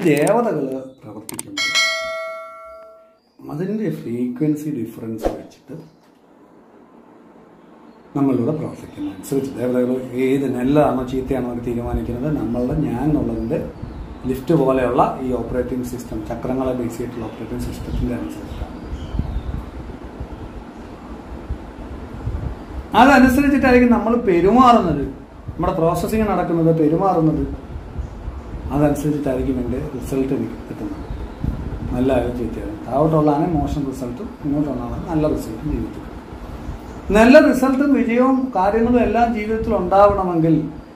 ദേവതകൾ പ്രവർത്തിക്കുന്നത് അതിൻ്റെ ഫ്രീക്വൻസി ഡിഫറൻസ് വെച്ചിട്ട് നമ്മളിവിടെ പ്രവർത്തിക്കുന്നു അനുസരിച്ച് ദേവതകൾ ഏത് നല്ലതാണോ ചീത്തയാണോ അവർ തീരുമാനിക്കുന്നത് നമ്മളുടെ ഞാൻ എന്നുള്ളതിൻ്റെ ലിഫ്റ്റ് പോലെയുള്ള ഈ ഓപ്പറേറ്റിംഗ് സിസ്റ്റം ചക്രങ്ങളെ ബേസ് ചെയ്തിട്ടുള്ള ഓപ്പറേറ്റിംഗ് സിസ്റ്റത്തിൻ്റെ അനുസരിച്ചിട്ടാണ് അതനുസരിച്ചിട്ടായിരിക്കും നമ്മൾ പെരുമാറുന്നത് നമ്മുടെ പ്രോസസ്സിങ് നടക്കുന്നത് പെരുമാറുന്നത് അതനുസരിച്ചിട്ടായിരിക്കും എൻ്റെ റിസൾട്ട് എനിക്ക് കിട്ടുന്നത് നല്ല ആയാലും ചീത്തയായാലും താഴോട്ടുള്ളതാണ് മോശം റിസൾട്ടും ഇങ്ങോട്ടുള്ളതാണ് നല്ല റിസൾട്ടും ജീവിതത്തിൽ നല്ല റിസൾട്ടും വിജയവും കാര്യങ്ങളും എല്ലാം ജീവിതത്തിൽ ഉണ്ടാവണമെങ്കിൽ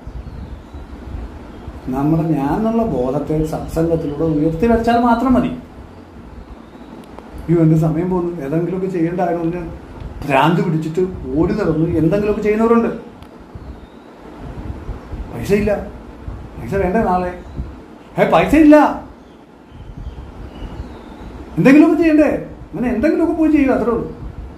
നമ്മുടെ ഞാൻ എന്നുള്ള ബോധത്തെ സത്സംഗത്തിലൂടെ ഉയർത്തി വെച്ചാൽ മാത്രം മതി അയ്യോ എൻ്റെ സമയം പോകുന്നു ഏതെങ്കിലുമൊക്കെ ചെയ്യേണ്ട ആയതുകൊണ്ട് ഭ്രാന്ത് പിടിച്ചിട്ട് ഓടി നടന്നു എന്തെങ്കിലുമൊക്കെ ചെയ്യുന്നവരുണ്ട് പൈസ ഇല്ല പൈസ വേണ്ട നാളെ ഏ പൈസ ഇല്ല എന്തെങ്കിലുമൊക്കെ ചെയ്യണ്ടേ അങ്ങനെ എന്തെങ്കിലുമൊക്കെ പോയി ചെയ്യുക അത്രേ ഉള്ളൂ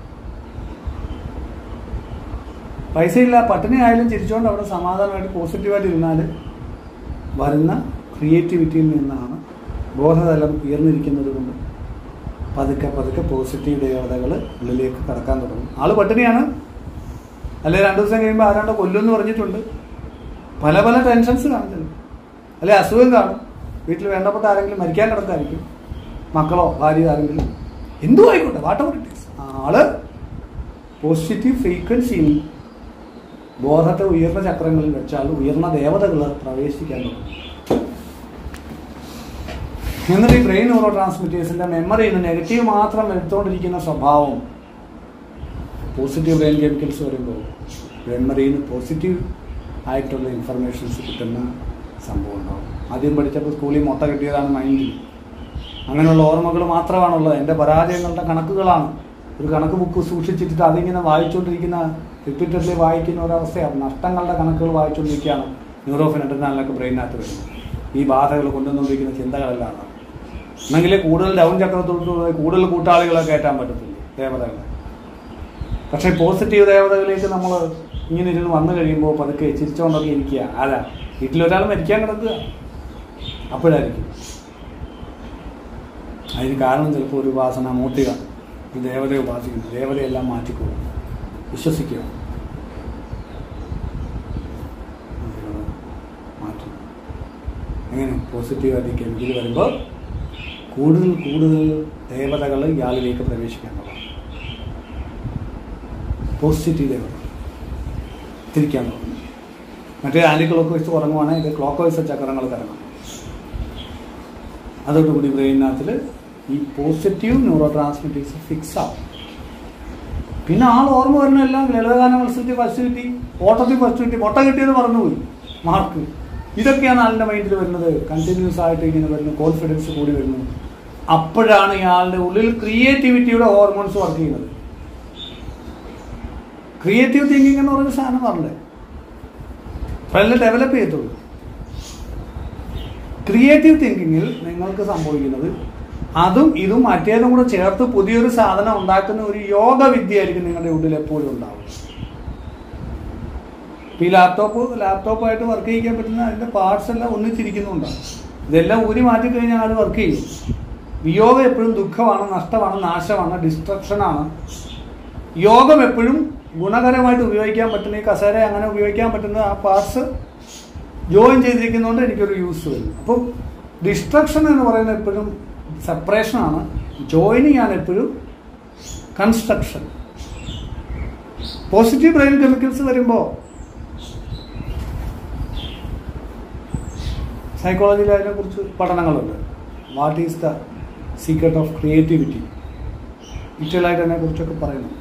പൈസ ഇല്ല പട്ടിണി ആയാലും ചിരിച്ചുകൊണ്ട് അവിടെ സമാധാനമായിട്ട് പോസിറ്റീവായിട്ട് ഇരുന്നാൽ വരുന്ന ക്രിയേറ്റിവിറ്റിയിൽ നിന്നാണ് ബോധതലം ഉയർന്നിരിക്കുന്നത് കൊണ്ട് പതുക്കെ പതുക്കെ പോസിറ്റീവ് ദേവതകൾ ഉള്ളിലേക്ക് കടക്കാൻ തുടങ്ങും ആള് പട്ടിണിയാണ് അല്ലെ രണ്ടു ദിവസം കഴിയുമ്പോൾ ആരാണ്ടോ കൊല്ലുമെന്ന് പറഞ്ഞിട്ടുണ്ട് പല പല ടെൻഷൻസ് കാണുന്നുണ്ട് അല്ലെ അസുഖം കാണും വീട്ടിൽ വേണ്ടപ്പെട്ട ആരെങ്കിലും മരിക്കാൻ കിടക്കായിരിക്കും മക്കളോ ഭാര്യ ആരെങ്കിലും എന്തു ആയിക്കോട്ടെ വാട്ട് എവർ ഇറ്റ് ഈസ് ആള് പോസിറ്റീവ് ഫ്രീക്വൻസിയിൽ ബോധത്തെ ഉയർന്ന ചക്രങ്ങളിൽ വെച്ചാൽ ഉയർന്ന ദേവതകൾ പ്രവേശിക്കാൻ തുടങ്ങും എന്നിട്ട് ഈ ബ്രെയിൻ ന്യൂറോ ട്രാൻസ്മിറ്റേഴ്സിന്റെ മെമ്മറിയിൽ നിന്ന് നെഗറ്റീവ് മാത്രം എടുത്തുകൊണ്ടിരിക്കുന്ന സ്വഭാവം പോസിറ്റീവ് ബ്രെയിൻ കെമിക്കൽസ് വരുമ്പോൾ മെമ്മറിയിൽ നിന്ന് പോസിറ്റീവ് ആയിട്ടുള്ള ഇൻഫർമേഷൻസ് കിട്ടുന്ന സംഭവം ഉണ്ടാവും ആദ്യം പഠിച്ചപ്പോൾ സ്കൂളിൽ മുട്ട കിട്ടിയതാണ് മൈൻഡിൽ അങ്ങനെയുള്ള ഓർമ്മകൾ മാത്രമാണുള്ളത് എൻ്റെ പരാജയങ്ങളുടെ കണക്കുകളാണ് ഒരു കണക്ക് ബുക്ക് സൂക്ഷിച്ചിട്ട് അതിങ്ങനെ വായിച്ചുകൊണ്ടിരിക്കുന്ന റിപ്പീറ്റഡ്ലി വായിക്കുന്ന ഒരവസ്ഥയാണ് നഷ്ടങ്ങളുടെ കണക്കുകൾ വായിച്ചുകൊണ്ടിരിക്കുകയാണ് ന്യൂറോ ഫിനറ്റിനാലൊക്കെ ബ്രെയിനകത്ത് വരുന്നത് ഈ ബാധകൾ കൊണ്ടുവന്നുകൊണ്ടിരിക്കുന്ന ചിന്തകളെല്ലാം എന്നെങ്കിലേ കൂടുതൽ ഡൗൺ ചക്രത്തോട്ട് കൂടുതൽ കൂട്ടാളികളെ കയറ്റാൻ പറ്റത്തുള്ളൂ ദേവതകളെ പക്ഷേ പോസിറ്റീവ് ദേവതകളിലേക്ക് നമ്മൾ ഇങ്ങനെ ഇരുന്ന് വന്നു കഴിയുമ്പോൾ പതുക്കെ ചിരിച്ചുകൊണ്ടൊക്കെ ഇരിക്കുക അതാ വീട്ടിലൊരാൾ മരിക്കാൻ കിടക്കുക അപ്പോഴായിരിക്കും അതിന് കാരണം ചിലപ്പോൾ ഒരു ഉപാസന മൂർത്തിക ഒരു ദേവതയെ ഉപാസിക്കുന്നു ദേവതയെല്ലാം മാറ്റിക്കൊള്ളും വിശ്വസിക്കുക മാറ്റും എങ്ങനെ പോസിറ്റീവായിട്ട് കെമിക്കൽ വരുമ്പോൾ കൂടുതൽ കൂടുതൽ ദേവതകൾ ഇയാളിലേക്ക് പ്രവേശിക്കാൻ തുടങ്ങും പോസിറ്റീവ് ദേവത തിരിക്കാൻ തുടങ്ങും മറ്റേ ആൻറ്റി ക്ലോക്ക് വെച്ച് ഉറങ്ങുവാണെങ്കിൽ ഇത് ക്ലോക്ക് വൈസ് ചക്രങ്ങൾ കറങ്ങണം അതോടുകൂടി ബ്രെയിനകത്തിൽ ഈ പോസിറ്റീവ് ന്യൂറോ ട്രാൻസ്മിറ്റേഴ്സ് ഫിക്സ് ആവും പിന്നെ ആൾ ഓർമ്മ വരുന്ന എല്ലാം ലളിതഗാന മത്സരത്തിൽ ഫസ്റ്റ് കിട്ടി ഓട്ടത്തിൽ ഫസ്റ്റ് കിട്ടി മുട്ട കിട്ടിയത് മറന്നുപോയി മാർക്ക് ഇതൊക്കെയാണ് ആളിൻ്റെ മൈൻഡിൽ വരുന്നത് കണ്ടിന്യൂസ് ആയിട്ട് ഇങ്ങനെ വരുന്നു കോൺഫിഡൻസ് കൂടി വരുന്നു അപ്പോഴാണ് ഇയാളുടെ ഉള്ളിൽ ക്രിയേറ്റിവിറ്റിയുടെ ഹോർമോൺസ് വർക്ക് ചെയ്യുന്നത് ക്രിയേറ്റീവ് തിങ്കിങ് എന്ന് പറയുന്ന സാധനം പറഞ്ഞേ അപ്പോഴല്ലേ ഡെവലപ്പ് ചെയ്യത്തുള്ളൂ ക്രിയേറ്റീവ് തിങ്കിങ്ങിൽ നിങ്ങൾക്ക് സംഭവിക്കുന്നത് അതും ഇതും മറ്റേതും കൂടെ ചേർത്ത് പുതിയൊരു സാധനം ഉണ്ടാക്കുന്ന ഒരു യോഗ വിദ്യയായിരിക്കും നിങ്ങളുടെ ഉള്ളിൽ എപ്പോഴും ഉണ്ടാവും ഈ ലാപ്ടോപ്പ് ലാപ്ടോപ്പായിട്ട് വർക്ക് ചെയ്യിക്കാൻ പറ്റുന്ന അതിന്റെ പാർട്സ് എല്ലാം ഒന്നിച്ചിരിക്കുന്നുണ്ടാവും ഇതെല്ലാം ഊരി മാറ്റി കഴിഞ്ഞാൽ അത് വർക്ക് ചെയ്യും വിയോഗം എപ്പോഴും ദുഃഖമാണ് നഷ്ടമാണ് നാശമാണ് ഡിസ്ട്രക്ഷനാണ് യോഗം എപ്പോഴും ഗുണകരമായിട്ട് ഉപയോഗിക്കാൻ പറ്റുന്ന ഈ കസേര അങ്ങനെ ഉപയോഗിക്കാൻ പറ്റുന്ന ആ പാർട്സ് ജോയിൻ ചെയ്തിരിക്കുന്നതുകൊണ്ട് എനിക്കൊരു യൂസ് വരും അപ്പം ഡിസ്ട്രക്ഷൻ എന്ന് പറയുന്നത് എപ്പോഴും സെപ്പറേഷൻ ആണ് ജോയിനിങ് ആണ് എപ്പോഴും കൺസ്ട്രക്ഷൻ പോസിറ്റീവ് ബ്രെയിൻ കെമിക്കൽസ് വരുമ്പോൾ സൈക്കോളജിയിൽ അതിനെക്കുറിച്ച് പഠനങ്ങളുണ്ട് what is the secret of creativity detail ആയിട്ട് അതിനെക്കുറിച്ചൊക്കെ പറയുന്നുണ്ട്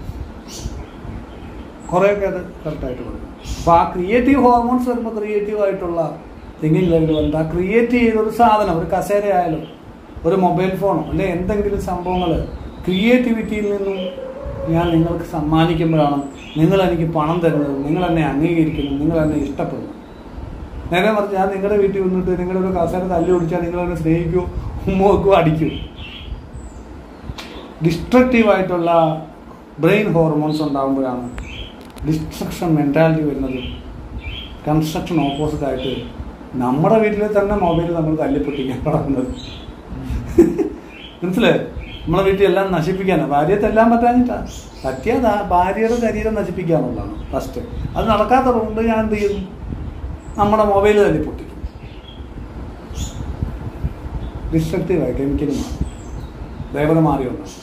കുറേയൊക്കെ അത് കറക്റ്റായിട്ട് പറയും അപ്പോൾ ആ ക്രിയേറ്റീവ് ഹോർമോൺസ് വരുമ്പോൾ ക്രിയേറ്റീവ് ആയിട്ടുള്ള തിങ്കിങ് ലെവൽ വന്നിട്ട് ആ ക്രിയേറ്റ് ചെയ്തൊരു സാധനം ഒരു കസേര ആയാലും ഒരു മൊബൈൽ ഫോണോ അല്ലെ എന്തെങ്കിലും സംഭവങ്ങൾ ക്രിയേറ്റിവിറ്റിയിൽ നിന്നും ഞാൻ നിങ്ങൾക്ക് സമ്മാനിക്കുമ്പോഴാണ് നിങ്ങൾ എനിക്ക് പണം തരുന്നത് നിങ്ങൾ എന്നെ അംഗീകരിക്കുന്നു നിങ്ങൾ എന്നെ ഇഷ്ടപ്പെടുന്നു നേരെ മറിച്ച് ഞാൻ നിങ്ങളുടെ വീട്ടിൽ വന്നിട്ട് നിങ്ങളുടെ ഒരു കസേര തല്ലി ഓടിച്ചാൽ നിങ്ങൾ എന്നെ സ്നേഹിക്കുമോ ഉമ്മ വെക്കുമോ അടിക്കും ഡിസ്ട്രക്റ്റീവായിട്ടുള്ള ബ്രെയിൻ ഹോർമോൺസ് ഉണ്ടാകുമ്പോഴാണ് ഡിസ്ട്രക്ഷൻ മെൻറ്റാലിറ്റി വരുന്നത് കൺസ്ട്രക്ഷൻ ഓപ്പോസിറ്റ് ആയിട്ട് നമ്മുടെ വീട്ടിൽ തന്നെ മൊബൈൽ നമ്മൾ തല്ലിപ്പൊട്ടിക്കാൻ തുടങ്ങുന്നത് മനസ്സിലായോ നമ്മളെ വീട്ടിൽ എല്ലാം നശിപ്പിക്കാനാണ് ഭാര്യയെ തെല്ലാൻ പറ്റാഞ്ഞിട്ടാ പറ്റിയത് ആ ഭാര്യയുടെ ശരീരം നശിപ്പിക്കാന്നുള്ളതാണ് ഫസ്റ്റ് അത് നടക്കാത്തതുകൊണ്ട് ഞാൻ എന്ത് ചെയ്യുന്നു നമ്മുടെ മൊബൈൽ തല്ലിപ്പൊട്ടിക്കും ഡിസ്ട്രക്റ്റീവായി കെമിക്കൽ മാറി ദേവത മാറിയുണ്ടാവും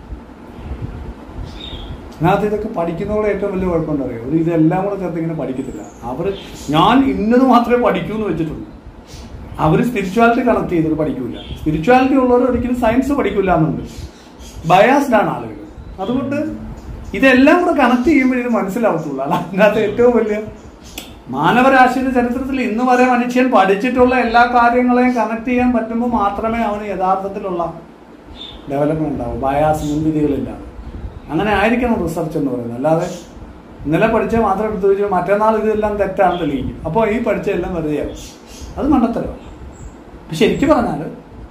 അതിനകത്ത് ഇതൊക്കെ പഠിക്കുന്നതോടെ ഏറ്റവും വലിയ കുഴപ്പമുണ്ട് അറിയോ ഒരു ഇതെല്ലാം കൂടെ ചേർത്ത് ഇങ്ങനെ പഠിക്കത്തില്ല അവർ ഞാൻ ഇന്നത് മാത്രമേ പഠിക്കൂ എന്ന് വെച്ചിട്ടുണ്ട് അവർ സ്പിരിച്വാലിറ്റി കണക്ട് ചെയ്തിട്ട് പഠിക്കൂല സ്പിരിച്വാലിറ്റി ഉള്ളവർ ഒരിക്കലും സയൻസ് പഠിക്കില്ല എന്നുണ്ട് ബയാസ്ഡ് ആണ് ആളുകൾ അതുകൊണ്ട് ഇതെല്ലാം കൂടെ കണക്ട് ചെയ്യുമ്പോൾ ഇത് മനസ്സിലാവത്തുള്ളൂ അതാണ് അതിനകത്ത് ഏറ്റവും വലിയ മാനവരാശിയുടെ ചരിത്രത്തിൽ ഇന്ന് വരെ മനുഷ്യൻ പഠിച്ചിട്ടുള്ള എല്ലാ കാര്യങ്ങളെയും കണക്ട് ചെയ്യാൻ പറ്റുമ്പോൾ മാത്രമേ അവന് യഥാർത്ഥത്തിലുള്ള ഡെവലപ്മെന്റ് ഉണ്ടാവും ബയാസ് മുൻവിധികളില്ലാതെ അങ്ങനെ ആയിരിക്കണം റിസർച്ച് എന്ന് പറയുന്നത് അല്ലാതെ ഇന്നലെ പഠിച്ചാൽ മാത്രം എടുത്തു വെച്ചാൽ മറ്റന്നാൾ ഇതെല്ലാം തെറ്റാണെന്ന് തെളിയിക്കും അപ്പോൾ ഈ പഠിച്ചതെല്ലാം വെറുതെയാവും അത് മണ്ടത്തരമാണ് അപ്പം ശരിക്കും പറഞ്ഞാൽ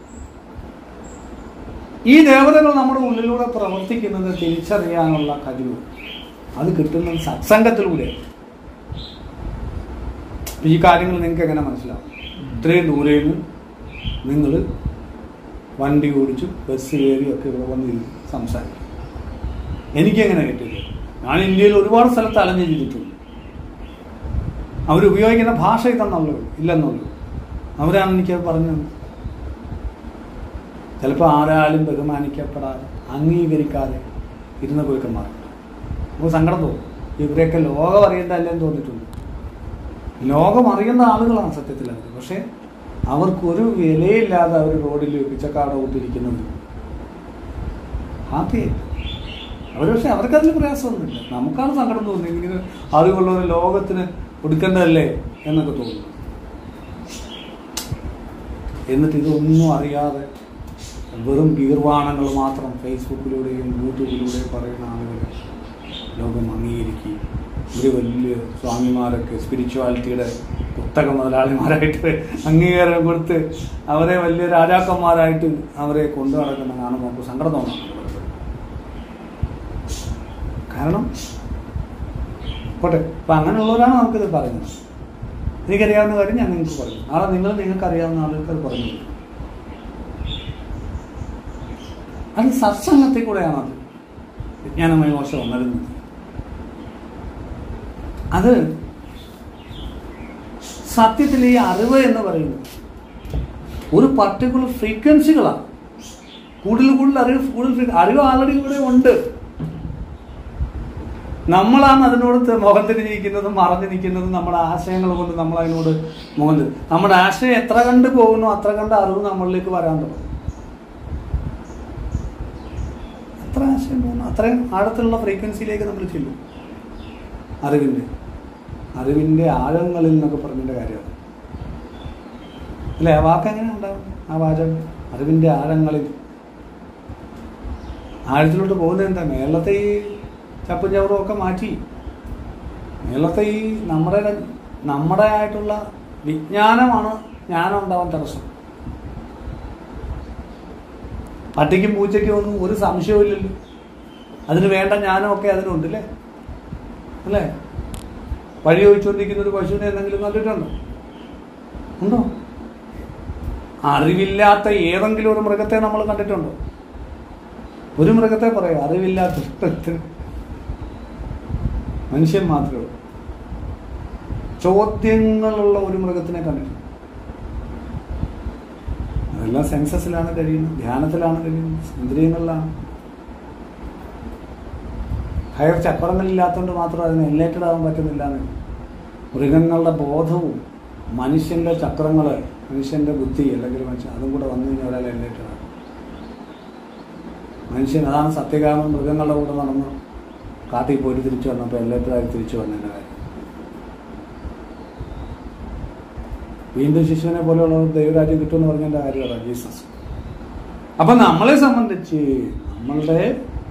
ഈ ദേവതകൾ നമ്മുടെ ഉള്ളിലൂടെ പ്രവർത്തിക്കുന്നത് തിരിച്ചറിയാനുള്ള കഴിവ് അത് കിട്ടുന്നത് സത്സംഗത്തിലൂടെയാണ് ഈ കാര്യങ്ങൾ നിങ്ങൾക്ക് എങ്ങനെ മനസ്സിലാവും ഇത്രയും ദൂരെ നിന്ന് നിങ്ങൾ വണ്ടി ഓടിച്ചു ബസ് കയറിയൊക്കെ ഇവിടെ വന്നിരുന്ന് സംസാരിക്കും എനിക്കെങ്ങനെ കിട്ടില്ല ഞാൻ ഇന്ത്യയിൽ ഒരുപാട് സ്ഥലത്ത് അലഞ്ഞു ചെയ്തിട്ടുണ്ട് അവരുപയോഗിക്കുന്ന ഭാഷ ഇതെന്നുള്ളൂ ഇല്ലെന്നുള്ളൂ അവരാണ് എനിക്ക് പറഞ്ഞത് ചിലപ്പോൾ ആരാലും ബഹുമാനിക്കപ്പെടാതെ അംഗീകരിക്കാതെ ഇരുന്ന കുരുക്കന്മാർ നമുക്ക് സങ്കടം തോന്നും ഇവരെയൊക്കെ ലോകം അറിയണ്ടല്ലേന്ന് തോന്നിയിട്ടുണ്ട് ലോകം അറിയുന്ന ആളുകളാണ് സത്യത്തിൽ അവർ പക്ഷേ അവർക്കൊരു വിലയില്ലാതെ അവർ റോഡിൽ പിച്ചക്കാട് ഊട്ടിരിക്കുന്നത് ഹാപ്പിയായി അവർ പക്ഷെ അവർക്കതിൽ പ്രയാസമൊന്നുമില്ല നമുക്കാണ് സങ്കടം തോന്നുന്നത് ഇങ്ങനെ അറിവുള്ളവർ ലോകത്തിന് കൊടുക്കേണ്ടതല്ലേ എന്നൊക്കെ തോന്നുന്നു എന്നിട്ട് ഇതൊന്നും അറിയാതെ വെറും ഗീർവാണങ്ങൾ മാത്രം ഫേസ്ബുക്കിലൂടെയും യൂട്യൂബിലൂടെയും പറയുന്ന ആളുകൾ ലോകം അംഗീകരിക്കുകയും ഒരു വലിയ സ്വാമിമാരൊക്കെ സ്പിരിച്വാലിറ്റിയുടെ പുസ്തക മുതലാളിമാരായിട്ട് അംഗീകാരം കൊടുത്ത് അവരെ വലിയ രാജാക്കന്മാരായിട്ട് അവരെ കൊണ്ടു നടക്കുന്ന കാണുമ്പോൾ നമുക്ക് സങ്കടം തോന്നുന്നു കാരണം പോട്ടെ അപ്പം അങ്ങനെയുള്ളവരാണ് നമുക്കിത് പറയുന്നത് എനിക്കറിയാവുന്ന കാര്യം ഞാൻ നിങ്ങൾക്ക് പറഞ്ഞു നാളെ നിങ്ങൾ നിങ്ങൾക്ക് അറിയാവുന്ന ആളുകൾക്ക് അത് പറഞ്ഞു തരും. അത് സത്സംഗത്തിൽ കൂടെയാണ് അത് വിജ്ഞാനമയ മോശം ഉണരുന്നത് അത് സത്യത്തിൽ ഈ അറിവ് എന്ന് പറയുന്നത് ഒരു പർട്ടിക്കുലർ ഫ്രീക്വൻസികളാണ് കൂടുതൽ കൂടുതൽ അറിവ് കൂടുതൽ ഫ്രീ- അറിവ് ആൾറെഡി ഇവിടെ ഉണ്ട് നമ്മളാണ് അതിനോട് ത- മുഖം തിരിഞ്ഞിരിക്കുന്നതും മറഞ്ഞു നിൽക്കുന്നതും നമ്മുടെ ആശയങ്ങൾ കൊണ്ട് നമ്മൾ അതിനോട് മുഖം തിരി- നമ്മുടെ ആശയം എത്ര കണ്ട് പോകുന്നു അത്ര കണ്ട് അറിവ് നമ്മളിലേക്ക് വരാൻ തുടങ്ങും എത്ര ആശയം പോകുന്നു അത്രയും ആഴത്തിലുള്ള ഫ്രീക്വൻസിയിലേക്ക് നമ്മൾ ചെല്ലും അറിവിൻ്റെ അറിവിൻ്റെ ആഴങ്ങളിൽ എന്നൊക്കെ പറഞ്ഞതിൻ്റെ കാര്യമാണ് അല്ലേ ആ വാക്ക് എങ്ങനെ ഉണ്ടാവും ആ വാചകം അറിവിൻ്റെ ആഴങ്ങളിൽ ആഴത്തിലോട്ട് പോകുന്നത് എന്താ മേളത്തെ ഈ ചപ്പും ചവറും ഒക്കെ മാറ്റി മേളത്തെ ഈ നമ്മുടെ നമ്മുടെ ആയിട്ടുള്ള വിജ്ഞാനമാണ് ജ്ഞാനം ഉണ്ടാവാൻ തടസ്സം പട്ടിക്കും പൂച്ചയ്ക്കും ഒന്നും ഒരു സംശയവും ഇല്ലല്ലോ അതിന് വേണ്ട ജ്ഞാനമൊക്കെ അതിനുണ്ട് അല്ലേ അല്ലേ വഴി ചോദിച്ചുകൊണ്ടിരിക്കുന്ന ഒരു പശുവിനെ എന്തെങ്കിലും കണ്ടിട്ടുണ്ടോ ഉണ്ടോ അറിവില്ലാത്ത ഏതെങ്കിലും ഒരു മൃഗത്തെ നമ്മൾ കണ്ടിട്ടുണ്ടോ ഒരു മൃഗത്തെ പറയാം അറിവില്ലാത്ത മൃഗത്തിന് മനുഷ്യൻ മാത്രമേ ഉള്ളൂ ചോദ്യങ്ങളുള്ള ഒരു മൃഗത്തിനെ കണ്ടിട്ടുണ്ട് അതെല്ലാം സെൻസസിലാണ് കഴിയുന്നത് ധ്യാനത്തിലാണ് കഴിയുന്നത് ഇന്ദ്രിയങ്ങളിലാണ് ഹയർ ചക്രങ്ങളില്ലാത്തതുകൊണ്ട് മാത്രം അതിന് എൻലേറ്റഡ് ആകാൻ പറ്റുന്നില്ല എന്ന് മൃഗങ്ങളുടെ ബോധവും മനുഷ്യന്റെ ചക്രങ്ങൾ മനുഷ്യന്റെ ബുദ്ധി അല്ലെങ്കിൽ മനുഷ്യൻ അതും കൂടെ വന്നു കഴിഞ്ഞാൽ ഒരാൾ എൻലേറ്റഡ് ആകും മനുഷ്യൻ അതാണ് സത്യകാമൻ മൃഗങ്ങളുടെ കൂടെ നടന്ന് കാട്ടിൽ പോയിട്ട് തിരിച്ചു വന്നപ്പോൾ എൻലേറ്റഡായി തിരിച്ചു വന്നതിൻ്റെ കാര്യം വീണ്ടും ശിശുവിനെ പോലെയുള്ളവർ ദൈവരാജ്യം കിട്ടുമെന്ന് പറഞ്ഞതിൻ്റെ കാര്യമാണ് ജീസസ് അപ്പം നമ്മളെ സംബന്ധിച്ച് നമ്മളുടെ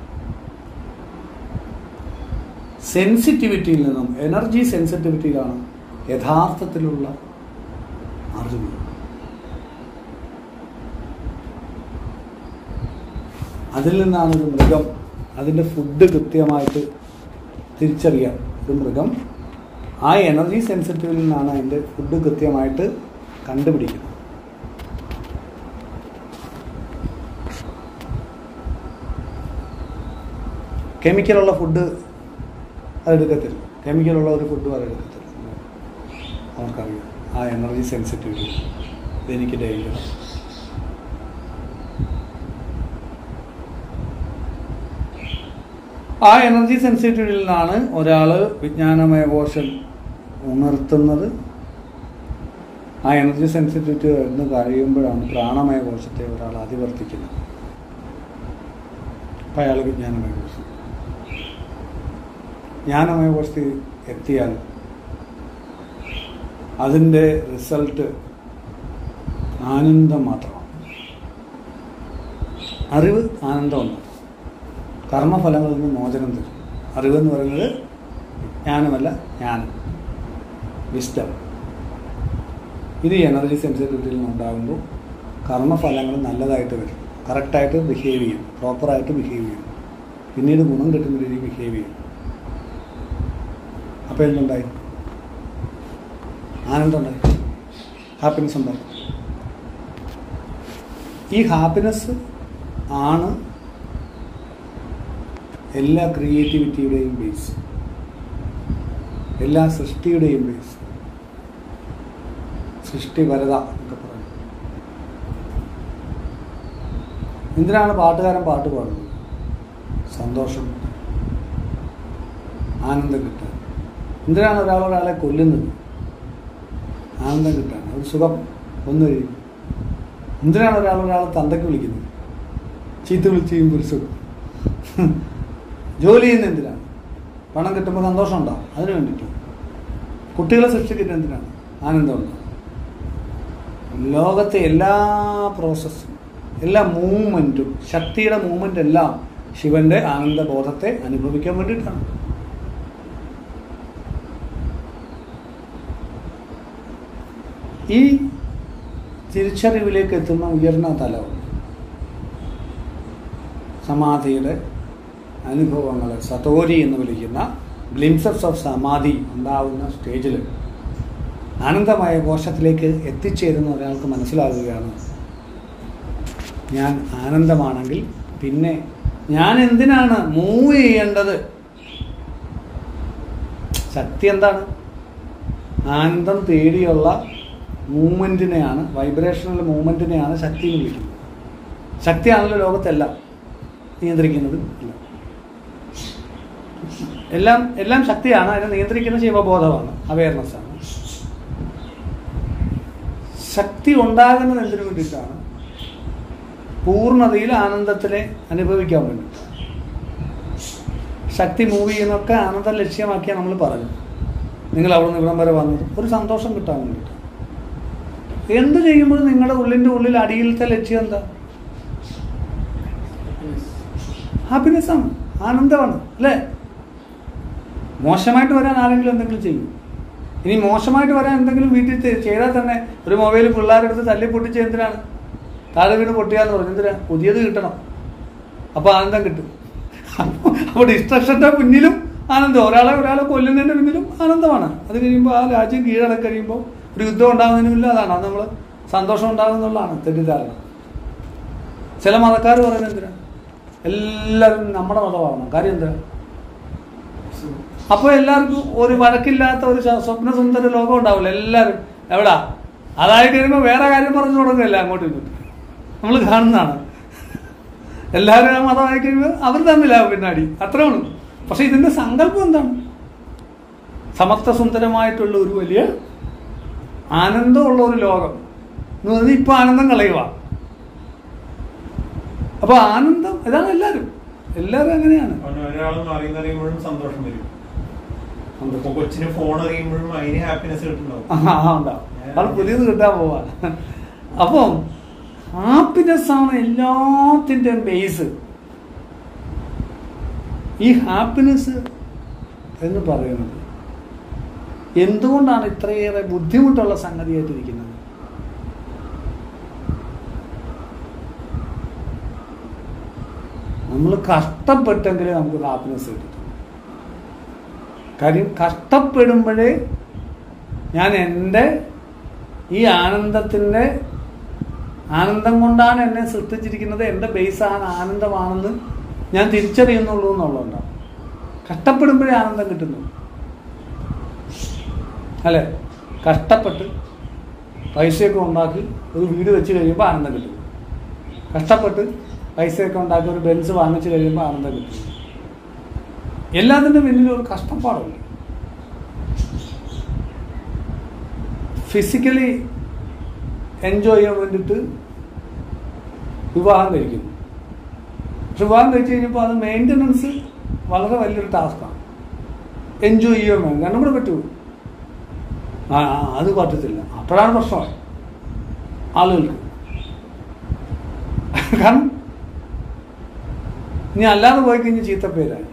സെൻസിറ്റിവിറ്റിയിൽ നിന്നും എനർജി സെൻസിറ്റിവിറ്റിയിലാണ് യഥാർത്ഥത്തിലുള്ള അറിവ് അതിൽ നിന്നാണ് ഒരു മൃഗം അതിൻ്റെ ഫുഡ് കൃത്യമായിട്ട് തിരിച്ചറിയാം ഒരു മൃഗം ആ എനർജി സെൻസിറ്റീവിൽ നിന്നാണ് അതിൻ്റെ ഫുഡ് കൃത്യമായിട്ട് കണ്ടുപിടിക്കണം കെമിക്കലുള്ള ഫുഡ് അതെടുക്കത്തില്ല കെമിക്കലുള്ള ഒരു ഫുഡും അതെടുക്കത്തില്ല അവർക്കറിയാം ആ എനർജി സെൻസിറ്റിവിറ്റി ഇതെനിക്ക് ഡേഞ്ചർ ആ എനർജി സെൻസിറ്റിവിറ്റിയിൽ നിന്നാണ് ഒരാൾ വിജ്ഞാനമയ കോശം ഉണർത്തുന്നത് ആ എനർജി സെൻസിറ്റിവിറ്റി എന്ന് കഴിയുമ്പോഴാണ് പ്രാണമയ കോശത്തെ ഒരാൾ അതിവർത്തിക്കുന്നത് അപ്പം അയാൾ വിജ്ഞാനമയ കോശം ജ്ഞാനമയ കോശത്തിൽ എത്തിയാൽ അതിൻ്റെ റിസൾട്ട് ആനന്ദം മാത്രമാണ് അറിവ് ആനന്ദമുണ്ട് കർമ്മഫലങ്ങളിൽ നിന്ന് മോചനം തരും അറിവെന്ന് പറയുന്നത് ജ്ഞാനമല്ല ജ്ഞാനം വിസ്റ്റം ഇത് ഈ എനർജി സെൻസിറ്റിവിറ്റിയിൽ നിന്നുണ്ടാകുമ്പോൾ കർമ്മഫലങ്ങൾ നല്ലതായിട്ട് വരും കറക്റ്റായിട്ട് ബിഹേവ് ചെയ്യും പ്രോപ്പറായിട്ട് ബിഹേവ് ചെയ്യും പിന്നീട് ഗുണം കിട്ടുന്ന രീതിയിൽ ബിഹേവ് ചെയ്യും അപ്പോൾ എന്തുണ്ടായി ആനന്ദം ഉണ്ടായി ഹാപ്പിനെസ് ഉണ്ടായി ഈ ഹാപ്പിനെസ് ആണ് എല്ലാ ക്രിയേറ്റിവിറ്റിയുടെയും ബേസ് എല്ലാ സൃഷ്ടിയുടെയും ബേസ് സൃഷ്ടിപരത എന്നൊക്കെ പറയും എന്തിനാണ് പാട്ടുകാരൻ പാട്ട് പാടുന്നത് സന്തോഷം ആനന്ദം കിട്ടാൻ എന്തിനാണ് ഒരാൾ ഒരാളെ കൊല്ലുന്നത് ആനന്ദം കിട്ടാൻ ഒരു സുഖം വന്നു കഴിയും എന്തിനാണ് ഒരാൾ ഒരാളെ തന്തയ്ക്ക് വിളിക്കുന്നത് ചീത്ത വിളിച്ച് കഴിയുമ്പോൾ ഒരു സുഖം ജോലി ചെയ്യുന്ന എന്തിനാണ് പണം കിട്ടുമ്പോൾ സന്തോഷം ഉണ്ടാവും അതിന് വേണ്ടിയിട്ട് കുട്ടികളെ സൃഷ്ടിക്കുന്ന എന്തിനാണ് ആനന്ദം ഉണ്ടാവും ലോകത്തെ എല്ലാ പ്രോസസ്സും എല്ലാ മൂവ്മെൻറ്റും ശക്തിയുടെ മൂവ്മെൻ്റ് എല്ലാം ശിവന്റെ ആനന്ദബോധത്തെ അനുഭവിക്കാൻ വേണ്ടിയിട്ടാണ് ഈ തിരിച്ചറിവിലേക്ക് എത്തുന്ന ഉയർന്ന തലം സമാധിയുടെ അനുഭവങ്ങളെ സതോരി എന്ന് വിളിക്കുന്ന ഗ്ലിംസസ് ഓഫ് സമാധി ഉണ്ടാവുന്ന സ്റ്റേജിൽ ആനന്ദമായ കോശത്തിലേക്ക് എത്തിച്ചേരുന്ന ഒരാൾക്ക് മനസ്സിലാകുകയാണ് ഞാൻ ആനന്ദമാണെങ്കിൽ പിന്നെ ഞാൻ എന്തിനാണ് മൂവ് ചെയ്യേണ്ടത് ശക്തി എന്താണ് ആനന്ദം തേടിയുള്ള മൂവ്മെൻറ്റിനെയാണ് വൈബ്രേഷണൽ മൂവ്മെൻറ്റിനെയാണ് ശക്തി എന്ന് വിളിക്കുന്നത് ശക്തിയാണല്ലോ ലോകത്തെല്ലാം നിയന്ത്രിക്കുന്നത് എല്ലാം എല്ലാം എല്ലാം ശക്തിയാണ് അതിനെ നിയന്ത്രിക്കുന്ന ശിവബോധമാണ് അവയർനെസ് ആണ് ശക്തി ഉണ്ടാകുന്നത് എന്തിനു വേണ്ടിയിട്ടാണ് പൂർണ്ണതയിൽ ആനന്ദത്തിനെ അനുഭവിക്കാൻ വേണ്ടി ശക്തി മൂവ് ചെയ്യുന്നൊക്കെ ആനന്ദം ലക്ഷ്യമാക്കിയാണ് നമ്മൾ പറഞ്ഞു നിങ്ങൾ അവിടെ നിന്ന് ഇവിടം വരെ വന്നത് ഒരു സന്തോഷം കിട്ടാൻ വേണ്ടിയിട്ട് എന്ത് ചെയ്യുമ്പോഴും നിങ്ങളുടെ ഉള്ളിൻ്റെ ഉള്ളിൽ അടിയിലത്തെ ലക്ഷ്യം എന്താ ഹാപ്പിനെസ് ആണ് ആനന്ദമാണ് അല്ലേ മോശമായിട്ട് വരാൻ ആരെങ്കിലും എന്തെങ്കിലും ചെയ്യും ഇനി മോശമായിട്ട് വരാൻ എന്തെങ്കിലും വീട്ടിൽ ചെ- ചെയ്താൽ തന്നെ ഒരു മൊബൈൽ പിള്ളേരെടുത്ത് തല്ലി പൊട്ടിച്ച് എന്തിനാണ് താഴെ വീണ് പൊട്ടിയാന്ന് പറഞ്ഞു എന്തിനാ പുതിയത് കിട്ടണം അപ്പോൾ ആനന്ദം കിട്ടും അപ്പോൾ ഡിസ്ട്രക്ഷൻ്റെ പിന്നിലും ആനന്ദം ഒരാളെ ഒരാളെ കൊല്ലുന്നതിൻ്റെ പിന്നിലും ആനന്ദമാണ് അത് കഴിയുമ്പോൾ ആ രാജ്യം കീഴടക്കി കഴിയുമ്പോൾ ഒരു യുദ്ധം ഉണ്ടാകുന്നതിന് മുന്നിൽ അതാണ് അത് നമ്മൾ സന്തോഷം ഉണ്ടാകുന്നുള്ളതാണ് തെറ്റിദ്ധാരണ ചില മതക്കാർ പറയുന്നത് എന്തിനാ എല്ലാവരും നമ്മുടെ മതമാവണം കാര്യം എന്താ അപ്പോൾ എല്ലാവർക്കും ഒരു വഴക്കില്ലാത്ത ഒരു ശ- സ്വപ്നസുന്ദര ലോകം ഉണ്ടാവില്ല എല്ലാവരും എവിടാ അതായി കഴിയുമ്പോൾ വേറെ കാര്യം പറഞ്ഞു തുടങ്ങില്ല അങ്ങോട്ടും ഇങ്ങോട്ടും നമ്മൾ കാണുന്നതാണ് എല്ലാവരും ആ മതമായി കഴിയുമ്പോൾ അവർ തമ്മിലാവും പിന്നാടി അത്രേ ഉള്ളൂ പക്ഷെ ഇതിന്റെ സങ്കല്പം എന്താണ് സമത്വ സുന്ദരമായിട്ടുള്ള ഒരു വലിയ ആനന്ദമുള്ള ഒരു ലോകം എന്ന് പറഞ്ഞാൽ ഇപ്പൊ ആനന്ദം കളയുക അപ്പൊ ആനന്ദം ഇതാണ് എല്ലാവരും എല്ലാവരും അങ്ങനെയാണ് അവന് ഒരാൾ മാറി അറിയുമ്പോഴും സന്തോഷം വരും സന്തോഷം. ഇപ്പൊ കൊച്ചിന് ഫോൺ അറിയുമ്പോഴും അതിന് ഹാപ്പിനെസ് കിട്ടുന്നുണ്ടാവും ആ, ആ, ഉണ്ടാവും അത് പുതിയത് കിട്ടാൻ പോവാ അപ്പം ഹാപ്പിനെസ് ആണ് എല്ലാത്തിൻ്റെയും ബേസ് ഈ ഹാപ്പിനെസ് എന്ന് പറയുന്നത് എന്തുകൊണ്ടാണ് ഇത്രയേറെ ബുദ്ധിമുട്ടുള്ള സംഗതിയായിട്ടിരിക്കുന്നത് നമ്മൾ കഷ്ടപ്പെട്ടെങ്കിലേ നമുക്ക് ഹാപ്പിനെസ് കിട്ടും കാര്യം കഷ്ടപ്പെടുമ്പോഴേ ഞാൻ എൻ്റെ ഈ ആനന്ദത്തിൻ്റെ ആനന്ദം കൊണ്ടാണ് എന്നെ സൃഷ്ടിച്ചിരിക്കുന്നത് എൻ്റെ ബേസാണ് ആനന്ദമാണെന്ന് ഞാൻ തിരിച്ചറിയുന്നുള്ളൂ എന്നുള്ളതുകൊണ്ടാണ് കഷ്ടപ്പെടുമ്പോഴേ ആനന്ദം കിട്ടുന്നു അല്ലേ കഷ്ടപ്പെട്ട് പൈസയൊക്കെ ഉണ്ടാക്കി ഒരു വീട് വെച്ച് കഴിയുമ്പോൾ ആനന്ദം കിട്ടും കഷ്ടപ്പെട്ട് പൈസയൊക്കെ ഉണ്ടാക്കി ഒരു ബെൻസ് വാങ്ങിച്ച് കഴിയുമ്പോൾ ആനന്ദം കിട്ടും എല്ലാത്തിൻ്റെ പിന്നിലും ഒരു കഷ്ടപ്പാടുണ്ട് ഫിസിക്കലി എൻജോയ് ചെയ്യാൻ വേണ്ടിയിട്ട് വിവാഹം കഴിക്കുന്നു പക്ഷെ വിവാഹം കഴിച്ച് കഴിഞ്ഞപ്പോൾ അത് മെയിൻ്റനൻസ് വളരെ വലിയൊരു ടാസ്ക്കാണ് എൻജോയ് ചെയ്യാൻ വേണം രണ്ടും കൂടെ പറ്റുമോ ആ ആ, അത് പറ്റത്തില്ല അപ്പോഴാണ് പ്രശ്നമായി ആളുകൾക്ക് കാരണം ഇനി അല്ലാതെ പോയി കഴിഞ്ഞ് ചീത്തപ്പേരായി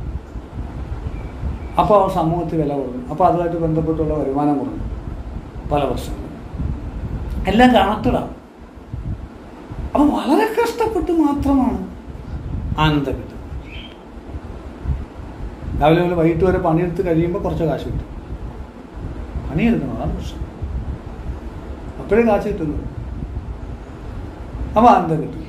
അപ്പോൾ സമൂഹത്തിൽ വില കുറഞ്ഞു അപ്പോൾ അതുമായിട്ട് ബന്ധപ്പെട്ടുള്ള വരുമാനം കുറഞ്ഞു പല പ്രശ്നങ്ങളും എല്ലാം കണക്റ്റഡാണ് അപ്പം വളരെ കഷ്ടപ്പെട്ട് മാത്രമാണ് ആനന്ദം കിട്ടുന്നത് രാവിലെ മുതൽ വൈകിട്ട് വരെ പണിയെടുത്ത് കഴിയുമ്പോൾ കുറച്ച് കാശ് കിട്ടും പണിയെടുക്കണം അതാണ് പ്രശ്നം അപ്പോഴേ കാശ് കിട്ടുന്നത് അപ്പോൾ ആനന്ദം കിട്ടും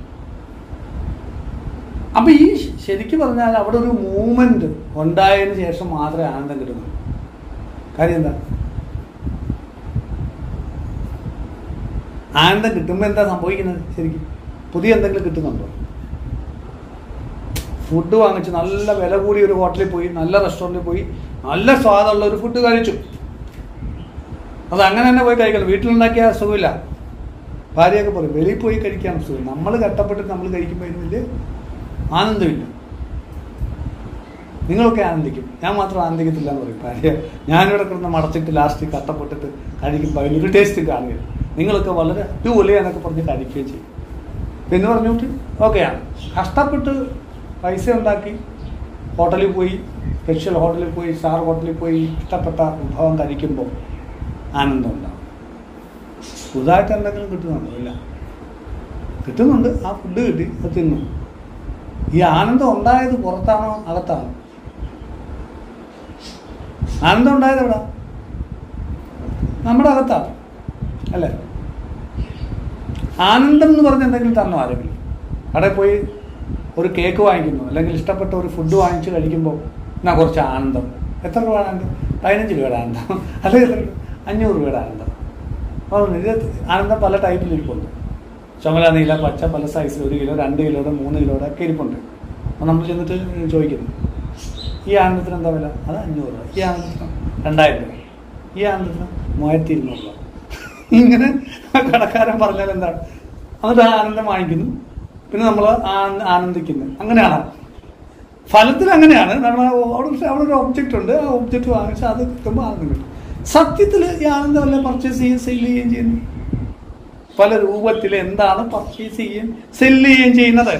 അപ്പൊ ഈ ശരിക്കും പറഞ്ഞാൽ അവിടെ ഒരു മൂവ്മെന്റ് ഉണ്ടായതിനു ശേഷം മാത്രമേ ആനന്ദം കിട്ടുന്നുള്ളൂ കാര്യം എന്താ ആനന്ദം കിട്ടുമ്പോൾ എന്താ സംഭവിക്കുന്നത് ശരിക്കും പുതിയ എന്തെങ്കിലും കിട്ടുന്നുണ്ടോ ഫുഡ് വാങ്ങിച്ച് നല്ല വില കൂടിയ ഒരു ഹോട്ടലിൽ പോയി നല്ല റെസ്റ്റോറൻറ്റിൽ പോയി നല്ല സ്വാദുള്ള ഒരു ഫുഡ് കഴിച്ചു അത് അങ്ങനെ തന്നെ പോയി കഴിക്കണം വീട്ടിലുണ്ടാക്കിയ സുഖമില്ല ഭാര്യയൊക്കെ പറയും വെളിയിൽ പോയി കഴിക്കാൻ സുഖം നമ്മൾ കഷ്ടപ്പെട്ടിട്ട് നമ്മൾ കഴിക്കുമ്പോൾ അതിന് വലിയ ആനന്ദമില്ല നിങ്ങളൊക്കെ ആനന്ദിക്കും ഞാൻ മാത്രം ആനന്ദിക്കത്തില്ല എന്ന് പറയും ഭാര്യ ഞാനിവിടെ കിടന്ന് മടച്ചിട്ട് ലാസ്റ്റ് കഷ്ടപ്പെട്ടിട്ട് കഴിക്കുമ്പോൾ അതിനൊരു ടേസ്റ്റ് കാണുകയില്ല നിങ്ങളൊക്കെ വളരെ അടിപൊളിയാ എന്നൊക്കെ പറഞ്ഞ് കഴിക്കുകയും ചെയ്യും പിന്നെ പറഞ്ഞിട്ട് ഓക്കെയാണ് കഷ്ടപ്പെട്ട് പൈസ ഉണ്ടാക്കി ഹോട്ടലിൽ പോയി സ്പെഷ്യൽ ഹോട്ടലിൽ പോയി സ്റ്റാർ ഹോട്ടലിൽ പോയി ഇഷ്ടപ്പെട്ട വിഭവം കഴിക്കുമ്പോൾ ആനന്ദം ഉണ്ടാവും പുതുതായിട്ട് എന്തെങ്കിലും കിട്ടുന്നുണ്ടോ ഇല്ല കിട്ടുന്നുണ്ട് ആ ഫുഡ് കിട്ടി അത് തിന്നു ഈ ആനന്ദം ഉണ്ടായത് പുറത്താണോ അകത്താണോ ആനന്ദം ഉണ്ടായത് എവിടെ നമ്മുടെ അകത്താണ് അല്ലേ ആനന്ദം എന്ന് പറഞ്ഞ എന്തെങ്കിലും തന്നോ ആരെങ്കിലും കടയിൽ പോയി ഒരു കേക്ക് വാങ്ങിക്കുന്നു അല്ലെങ്കിൽ ഇഷ്ടപ്പെട്ട ഒരു ഫുഡ് വാങ്ങിച്ച് കഴിക്കുമ്പോൾ എന്നാ കുറച്ച് ആനന്ദം എത്ര രൂപ ആനന്ദം പതിനഞ്ച് രൂപയുടെ ആനന്ദം അല്ലെങ്കിൽ എത്ര രൂപ? അഞ്ഞൂറ് രൂപയുടെ ആനന്ദം അപ്പോൾ ഇത് ആനന്ദം പല ടൈപ്പിൽ ഇരിപ്പുണ്ട് ചുമല നീല പച്ച പല സൈസിൽ ഒരു കിലോ രണ്ട് കിലോയുടെ മൂന്ന് കിലോയുടെ ഒക്കെ ഇരിപ്പുണ്ട് അപ്പോൾ നമ്മൾ ചെന്നിട്ട് ചോദിക്കുന്നു ഈ ആനന്ദത്തിന് എന്താ വില അത് അഞ്ഞൂറ് രൂപ ഈ ആനന്ദത്തിന് രണ്ടായിരം രൂപ ഈ ആനന്ദത്തിന് മൂവായിരത്തി ഇരുന്നൂറ് രൂപ ഇങ്ങനെ കടക്കാരൻ പറഞ്ഞാൽ എന്താണ് എന്നിട്ട് ആ ആനന്ദം വാങ്ങിക്കുന്നു പിന്നെ നമ്മൾ ആനന്ദിക്കുന്നു അങ്ങനെയാണ് ഫലത്തിൽ അങ്ങനെയാണ് നമ്മൾ അവിടെ ഒരു- അവിടെ ഒരു ഒബ്ജക്റ്റ് ഉണ്ട് ആ ഒബ്ജക്റ്റ് വാങ്ങിച്ച് അത് കിട്ടുമ്പോൾ ആനന്ദം കിട്ടും സത്യത്തിൽ ഈ ആനന്ദമല്ല പർച്ചേസ് ചെയ്യുകയും സെയിൽ ചെയ്യുകയും ചെയ്യുന്നു പല രൂപത്തിൽ എന്താണ് പർച്ചേസ് ചെയ്യുകയും സെല്ല് ചെയ്യുകയും ചെയ്യുന്നത്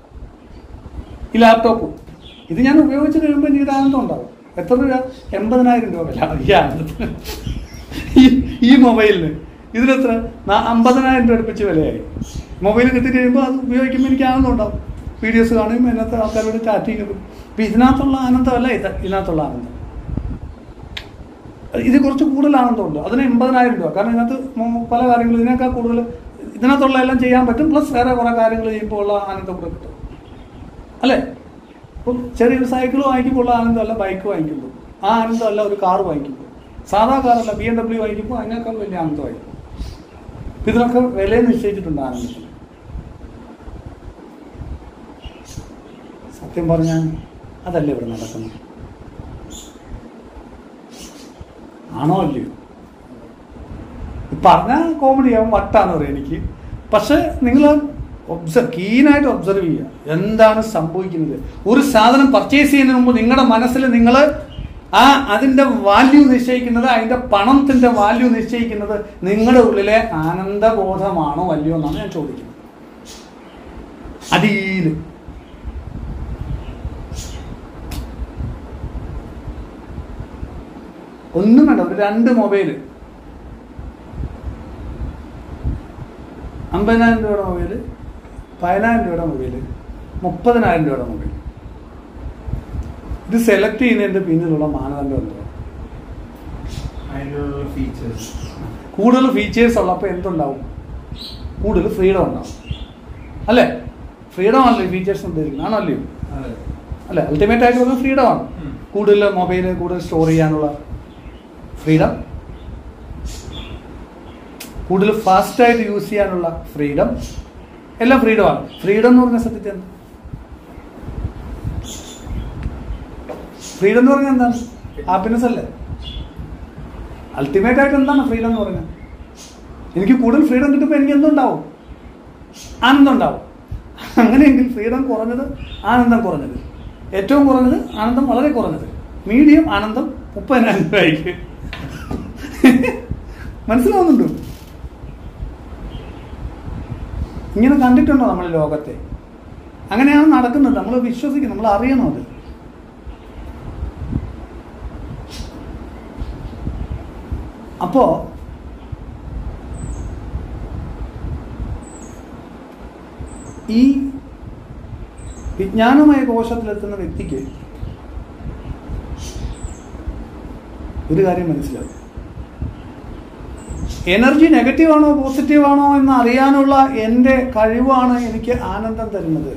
ഈ ലാപ്ടോപ്പ് ഇത് ഞാൻ ഉപയോഗിച്ച് കഴിയുമ്പോൾ എനിക്ക് ആനന്ദം ഉണ്ടാവും എത്ര രൂപ എൺപതിനായിരം രൂപ വില ഈ ആനന്ദത്തിന് ഈ ഈ മൊബൈലിന് ഇതിനെത്ര നാ- അമ്പതിനായിരം രൂപ അടുപ്പിച്ച് വിലയായി മൊബൈൽ കിട്ടി കഴിയുമ്പോൾ അത് ഉപയോഗിക്കുമ്പോൾ എനിക്ക് ആനന്ദം ഉണ്ടാവും വീഡിയോസ് കാണും അതിനകത്ത് ആൾക്കാരോട് ചാറ്റ് ചെയ്യും അപ്പം ഇതിനകത്തുള്ള ആനന്ദമല്ല ഇത് ഇതിനകത്തുള്ള ആനന്ദം ഇത് കുറച്ച് കൂടുതൽ ആനന്ദമുണ്ട് അതിന് എൺപതിനായിരം രൂപ കാരണം ഇതിനകത്ത് മൊ- പല കാര്യങ്ങളും ഇതിനേക്കാൾ കൂടുതൽ ഇതിനകത്തുള്ള എല്ലാം ചെയ്യാൻ പറ്റും പ്ലസ് വേറെ കുറേ കാര്യങ്ങൾ ചെയ്യുമ്പോൾ ഉള്ള ആനന്ദം കൂടെ കിട്ടും അല്ലേ ഇപ്പം ചെറിയൊരു സൈക്കിൾ വാങ്ങിക്കുമ്പോൾ ഉള്ള ആനന്ദമല്ല ബൈക്ക് വാങ്ങിക്കുമ്പോൾ ആ ആനന്ദമല്ല ഒരു കാർ വാങ്ങിക്കുമ്പോൾ സാധാ കാറല്ല ബി എം ഡബ്ല്യു വാങ്ങിക്കുമ്പോൾ അതിനേക്കാൾ വലിയ ആനന്ദമായിരിക്കും ഇപ്പം ഇതിനൊക്കെ വില നിശ്ചയിച്ചിട്ടുണ്ട് ആനന്ദത്തിന് സത്യം പറഞ്ഞാൽ അതല്ലേ ഇവിടെ നടക്കുന്നത് ആണോ അല്ലയോ പറഞ്ഞാൽ കോമഡി ആവും വട്ടാന്ന് പറയും എനിക്ക് പക്ഷെ നിങ്ങൾ ഒബ്സർവ് കീനായിട്ട് ഒബ്സർവ് ചെയ്യുക എന്താണ് സംഭവിക്കുന്നത് ഒരു സാധനം പർച്ചേസ് ചെയ്യുന്നതിന് മുമ്പ് നിങ്ങളുടെ മനസ്സിൽ നിങ്ങൾ ആ അതിന്റെ വാല്യൂ നിശ്ചയിക്കുന്നത് അതിന്റെ പണത്തിന്റെ വാല്യൂ നിശ്ചയിക്കുന്നത് നിങ്ങളുടെ ഉള്ളിലെ ആനന്ദബോധമാണോ അല്ലയോ എന്നാണ് ഞാൻ ചോദിക്കുന്നത് അടിയിൽ ഒന്നും വേണ്ട ഒരു രണ്ട് മൊബൈൽ അമ്പതിനായിരം രൂപയുടെ മൊബൈൽ പതിനായിരം രൂപയുടെ മൊബൈൽ മുപ്പതിനായിരം രൂപയുടെ മൊബൈൽ ഇത് സെലക്ട് ചെയ്യുന്നതിൻ്റെ പിന്നിലുള്ള മാനദണ്ഡം എന്തുവാ അതിനുള്ള ഫീച്ചേഴ്സ് കൂടുതൽ ഫീച്ചേഴ്സ് ഉള്ളപ്പോൾ എന്തുണ്ടാവും കൂടുതൽ ഫ്രീഡം ഉണ്ടാവും അല്ലേ ഫ്രീഡം ആണല്ലോ ഈ ഫീച്ചേഴ്സ് ഉദ്ദേശിക്കുന്നത് ആണോ അല്ലയോ അതെ അല്ലേ അൾട്ടിമേറ്റ് ആയിട്ട് പറഞ്ഞാൽ ഫ്രീഡം ആണ് ഉം. കൂടുതൽ മൊബൈൽ കൂടുതൽ സ്റ്റോർ ചെയ്യാനുള്ള ഫ്രീഡം കൂടുതൽ ഫാസ്റ്റ് ആയിട്ട് യൂസ് ചെയ്യാനുള്ള ഫ്രീഡം എല്ലാം ഫ്രീഡമാണ് ഫ്രീഡം എന്ന് പറഞ്ഞ സത്യത്തിൽ എന്താ ഫ്രീഡം എന്ന് പറഞ്ഞാൽ എന്താണ് ഹാപ്പിനെസ് അല്ലേ അൾട്ടിമേറ്റ് ആയിട്ട് എന്താണ് ഫ്രീഡം എന്ന് പറഞ്ഞാൽ എനിക്ക് കൂടുതൽ ഫ്രീഡം കിട്ടുമ്പോൾ എനിക്ക് എന്തുണ്ടാവും ആനന്ദം ഉണ്ടാവും അങ്ങനെയെങ്കിൽ ഫ്രീഡം കുറഞ്ഞത് ആനന്ദം കുറഞ്ഞത് ഏറ്റവും കുറഞ്ഞത് ആനന്ദം വളരെ കുറഞ്ഞത് മീഡിയം ആനന്ദം മുപ്പതിനായിരം രൂപയ്ക്ക് മനസ്സിലാവുന്നുണ്ടോ ഇങ്ങനെ കണ്ടിട്ടുണ്ടോ നമ്മൾ ലോകത്തെ അങ്ങനെയാണ് നടക്കുന്നത് നമ്മൾ വിശ്വസിക്കും നമ്മൾ അറിയണം അത് അപ്പോ ഈ വിജ്ഞാനമയ കോശത്തിലെത്തുന്ന വ്യക്തിക്ക് ഒരു കാര്യം മനസ്സിലാവും എനർജി നെഗറ്റീവ് ആണോ പോസിറ്റീവ് ആണോ എന്ന് അറിയാനുള്ള എൻ്റെ കഴിവാണ് എനിക്ക് ആനന്ദം തരുന്നത്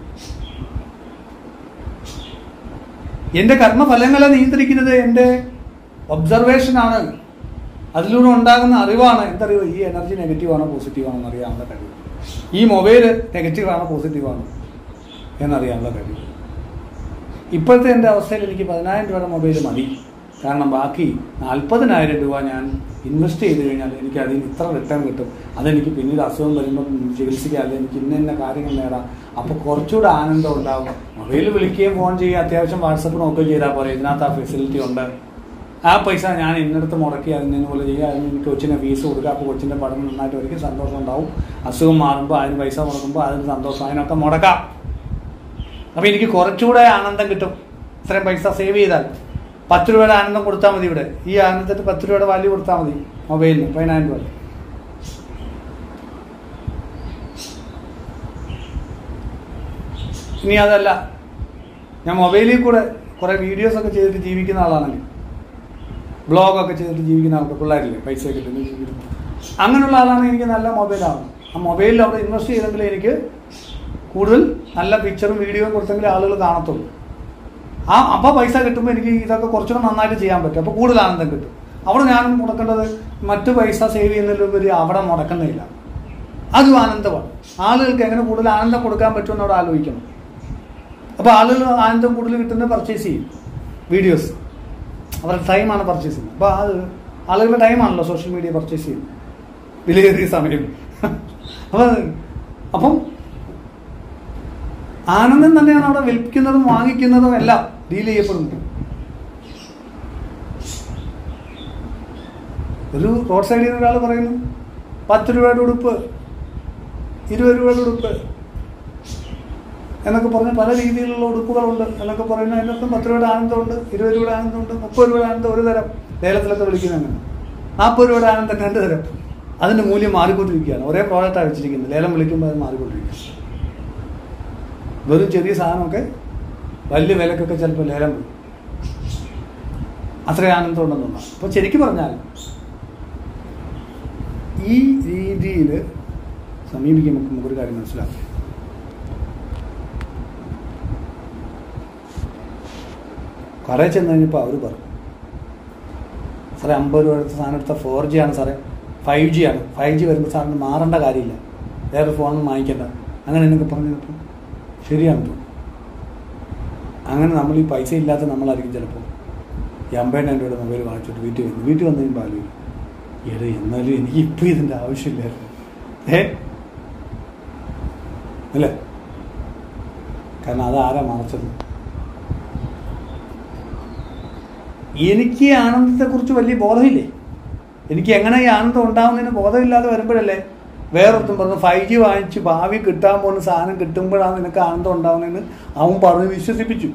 എൻ്റെ കർമ്മഫലങ്ങളെ നിയന്ത്രിക്കുന്നത് എൻ്റെ ഒബ്സർവേഷൻ ആണ് അതിലൂടെ ഉണ്ടാകുന്ന അറിവാണ് എന്തറിയോ ഈ എനർജി നെഗറ്റീവ് ആണോ പോസിറ്റീവ് ആണോ എന്നറിയാനുള്ള കഴിവ് ഈ മൊബൈൽ നെഗറ്റീവ് ആണോ പോസിറ്റീവ് ആണോ എന്നറിയാനുള്ള കഴിവ് ഇപ്പോഴത്തെ എൻ്റെ അവസ്ഥയിൽ എനിക്ക് പതിനായിരം രൂപയുടെ മൊബൈൽ മതി കാരണം ബാക്കി നാൽപ്പതിനായിരം രൂപ ഞാൻ ഇൻവെസ്റ്റ് ചെയ്ത് കഴിഞ്ഞാൽ എനിക്ക് അതിന് ഇത്ര റിട്ടേൺ കിട്ടും അതെനിക്ക് പിന്നീട് അസുഖം വരുമ്പം ചികിത്സിക്കുക അല്ലെങ്കിൽ എനിക്ക് ഇന്ന ഇന്ന കാര്യങ്ങൾ നേടാം അപ്പോൾ കുറച്ചുകൂടെ ആനന്ദം ഉണ്ടാവും മൊബൈൽ വിളിക്കുകയും ഫോൺ ചെയ്യുക അത്യാവശ്യം വാട്സപ്പ് നോക്കുകയും ചെയ്താൽ പോലെ ഇതിനകത്ത് ആ ഫെസിലിറ്റി ഉണ്ട് ആ പൈസ ഞാൻ ഇന്നടത്ത് മുടക്കി അതിന് പോലെ ചെയ്യുക അതിന് എനിക്ക് കൊച്ചിനെ ഫീസ് കൊടുക്കുക അപ്പോൾ കൊച്ചിൻ്റെ പഠനം നന്നായിട്ട് ഒരിക്കൽ സന്തോഷം ഉണ്ടാവും അസുഖം മാറുമ്പോൾ അതിന് പൈസ മുടക്കുമ്പോൾ അതിന് സന്തോഷം അതിനൊക്കെ മുടക്കാം അപ്പോൾ എനിക്ക് കുറച്ചുകൂടെ ആനന്ദം കിട്ടും ഇത്രയും പൈസ സേവ് ചെയ്താൽ പത്ത് രൂപയുടെ ആനന്ദം കൊടുത്താൽ മതി ഇവിടെ ഈ ആനന്ദത്തിന് പത്ത് രൂപയുടെ വാല്യൂ കൊടുത്താൽ മതി മൊബൈലിന് പതിനായിരം രൂപ ഇനി അതല്ല ഞാൻ മൊബൈലിൽ കൂടെ കുറേ വീഡിയോസ് ഒക്കെ ചെയ്തിട്ട് ജീവിക്കുന്ന ആളാണെങ്കിൽ ബ്ലോഗൊക്കെ ചെയ്തിട്ട് ജീവിക്കുന്ന ആൾക്ക് പിള്ളേരില്ലേ പൈസ കിട്ടുന്ന ജീവിക്കുന്നു അങ്ങനെയുള്ള ആളാണെങ്കിൽ എനിക്ക് നല്ല മൊബൈലാണ് ആ മൊബൈലിൽ അവിടെ ഇൻവെസ്റ്റ് ചെയ്തെങ്കിൽ എനിക്ക് കൂടുതൽ നല്ല പിക്ചറും വീഡിയോയും കൊടുത്തെങ്കിൽ ആളുകൾ കാണത്തുള്ളൂ ആ അപ്പോൾ പൈസ കിട്ടുമ്പോൾ എനിക്ക് ഇതൊക്കെ കുറച്ചുകൂടെ നന്നായിട്ട് ചെയ്യാൻ പറ്റും അപ്പോൾ കൂടുതൽ ആനന്ദം കിട്ടും അവിടെ ഞാൻ മുടക്കേണ്ടത് മറ്റു പൈസ സേവ് ചെയ്യുന്നതിലുപരി അവിടെ മുടക്കുന്നില്ല അതും ആനന്ദമാണ് ആളുകൾക്ക് എങ്ങനെ കൂടുതൽ ആനന്ദം കൊടുക്കാൻ പറ്റുമെന്ന് അവിടെ ആലോചിക്കണം അപ്പോൾ ആളുകൾ ആനന്ദം കൂടുതൽ കിട്ടുന്നത് പർച്ചേസ് ചെയ്യും വീഡിയോസ് അവരുടെ ടൈമാണ് പർച്ചേസ് ചെയ്യുന്നത് അപ്പോൾ അത് ആളുകളുടെ ടൈമാണല്ലോ സോഷ്യൽ മീഡിയ പർച്ചേസ് ചെയ്യുന്നത് വിലയേറിയ സമയം അപ്പോൾ അപ്പം ആനന്ദം തന്നെയാണ് അവിടെ വിൽക്കുന്നതും വാങ്ങിക്കുന്നതും എല്ലാം ഡീൽ ചെയ്യപ്പെടുന്നത് ഒരു റോഡ് സൈഡിൽ നിന്ന് ഒരാൾ പറയുന്നു പത്ത് രൂപയുടെ ഉടുപ്പ് ഇരുപത് രൂപയുടെ ഉടുപ്പ് എന്നൊക്കെ പറഞ്ഞ് പല രീതിയിലുള്ള ഉടുപ്പുകളുണ്ട് എന്നൊക്കെ പറയുന്ന അതിനകത്തും പത്ത് രൂപയുടെ ആനന്ദമുണ്ട് ഇരുപത് രൂപയുടെ ആനന്ദമുണ്ട് മുപ്പത് രൂപയുടെ ആനന്ദം ഒരു തരം ലേലത്തിലൊക്കെ വിളിക്കുന്ന അങ്ങനെ നാൽപ്പത് രൂപയുടെ ആനന്ദം രണ്ട് തരം അതിൻ്റെ മൂല്യം മാറിക്കൊണ്ടിരിക്കുകയാണ് ഒരേ പ്രോഡക്റ്റാണ് വെച്ചിരിക്കുന്നത് ലേലം വിളിക്കുമ്പോൾ അത് മാറിക്കൊണ്ടിരിക്കുക വെറും ചെറിയ സാധനമൊക്കെ വലിയ വിലക്കൊക്കെ ചിലപ്പോൾ ലേലം വിടും അത്ര ആനന്ദം ഉണ്ടെന്നുള്ളതാണ് അപ്പോൾ ശരിക്കും പറഞ്ഞാൽ ഈ രീതിയിൽ സമീപിക്കുമ്പോൾ നമുക്കൊരു കാര്യം മനസ്സിലാക്കാം കടയിൽ ചെന്ന് കഴിഞ്ഞപ്പോൾ അവർ പറഞ്ഞു സാറേ അമ്പത് രൂപ എടുത്ത സാധനം എടുത്ത ഫോർ ജി ആണ് സാറേ ഫൈവ് ജി ആണ് ഫൈവ് ജി വരുമ്പോൾ സാറിന് മാറേണ്ട കാര്യമില്ല വേറെ ഫോണൊന്നും വാങ്ങിക്കേണ്ട അങ്ങനെ എന്നൊക്കെ പറഞ്ഞപ്പോൾ ശരിയാണ് തോന്നുന്നു അങ്ങനെ നമ്മൾ ഈ പൈസ ഇല്ലാത്ത നമ്മളായിരിക്കും ചിലപ്പോൾ ഈ അമ്പതിനായിരം രൂപയുടെ മൊബൈൽ വാങ്ങിച്ചിട്ട് വീട്ടിൽ വന്നു വീട്ടിൽ വന്നു കഴിയുമ്പോൾ ആലോചിക്കും എടേ എന്നാലും എനിക്ക് ഇപ്പം ഇതിൻ്റെ ആവശ്യമില്ലായിരുന്നു ഏ അല്ലേ കാരണം അതാരാ മറച്ചത് എനിക്ക് ആനന്ദത്തെക്കുറിച്ച് വലിയ ബോധമില്ലേ എനിക്ക് എങ്ങനെ ഈ ആനന്ദം ഉണ്ടാകുന്നതിന് ബോധമില്ലാതെ വരുമ്പോഴല്ലേ വേറൊരുത്തും പറഞ്ഞു ഫൈവ് ജി വാങ്ങിച്ച് ഭാവി കിട്ടാൻ പോകുന്ന സാധനം കിട്ടുമ്പോഴാണ് നിനക്ക് ആനന്ദം ഉണ്ടാകുന്നതെന്ന് അവൻ പറഞ്ഞ് വിശ്വസിപ്പിച്ചു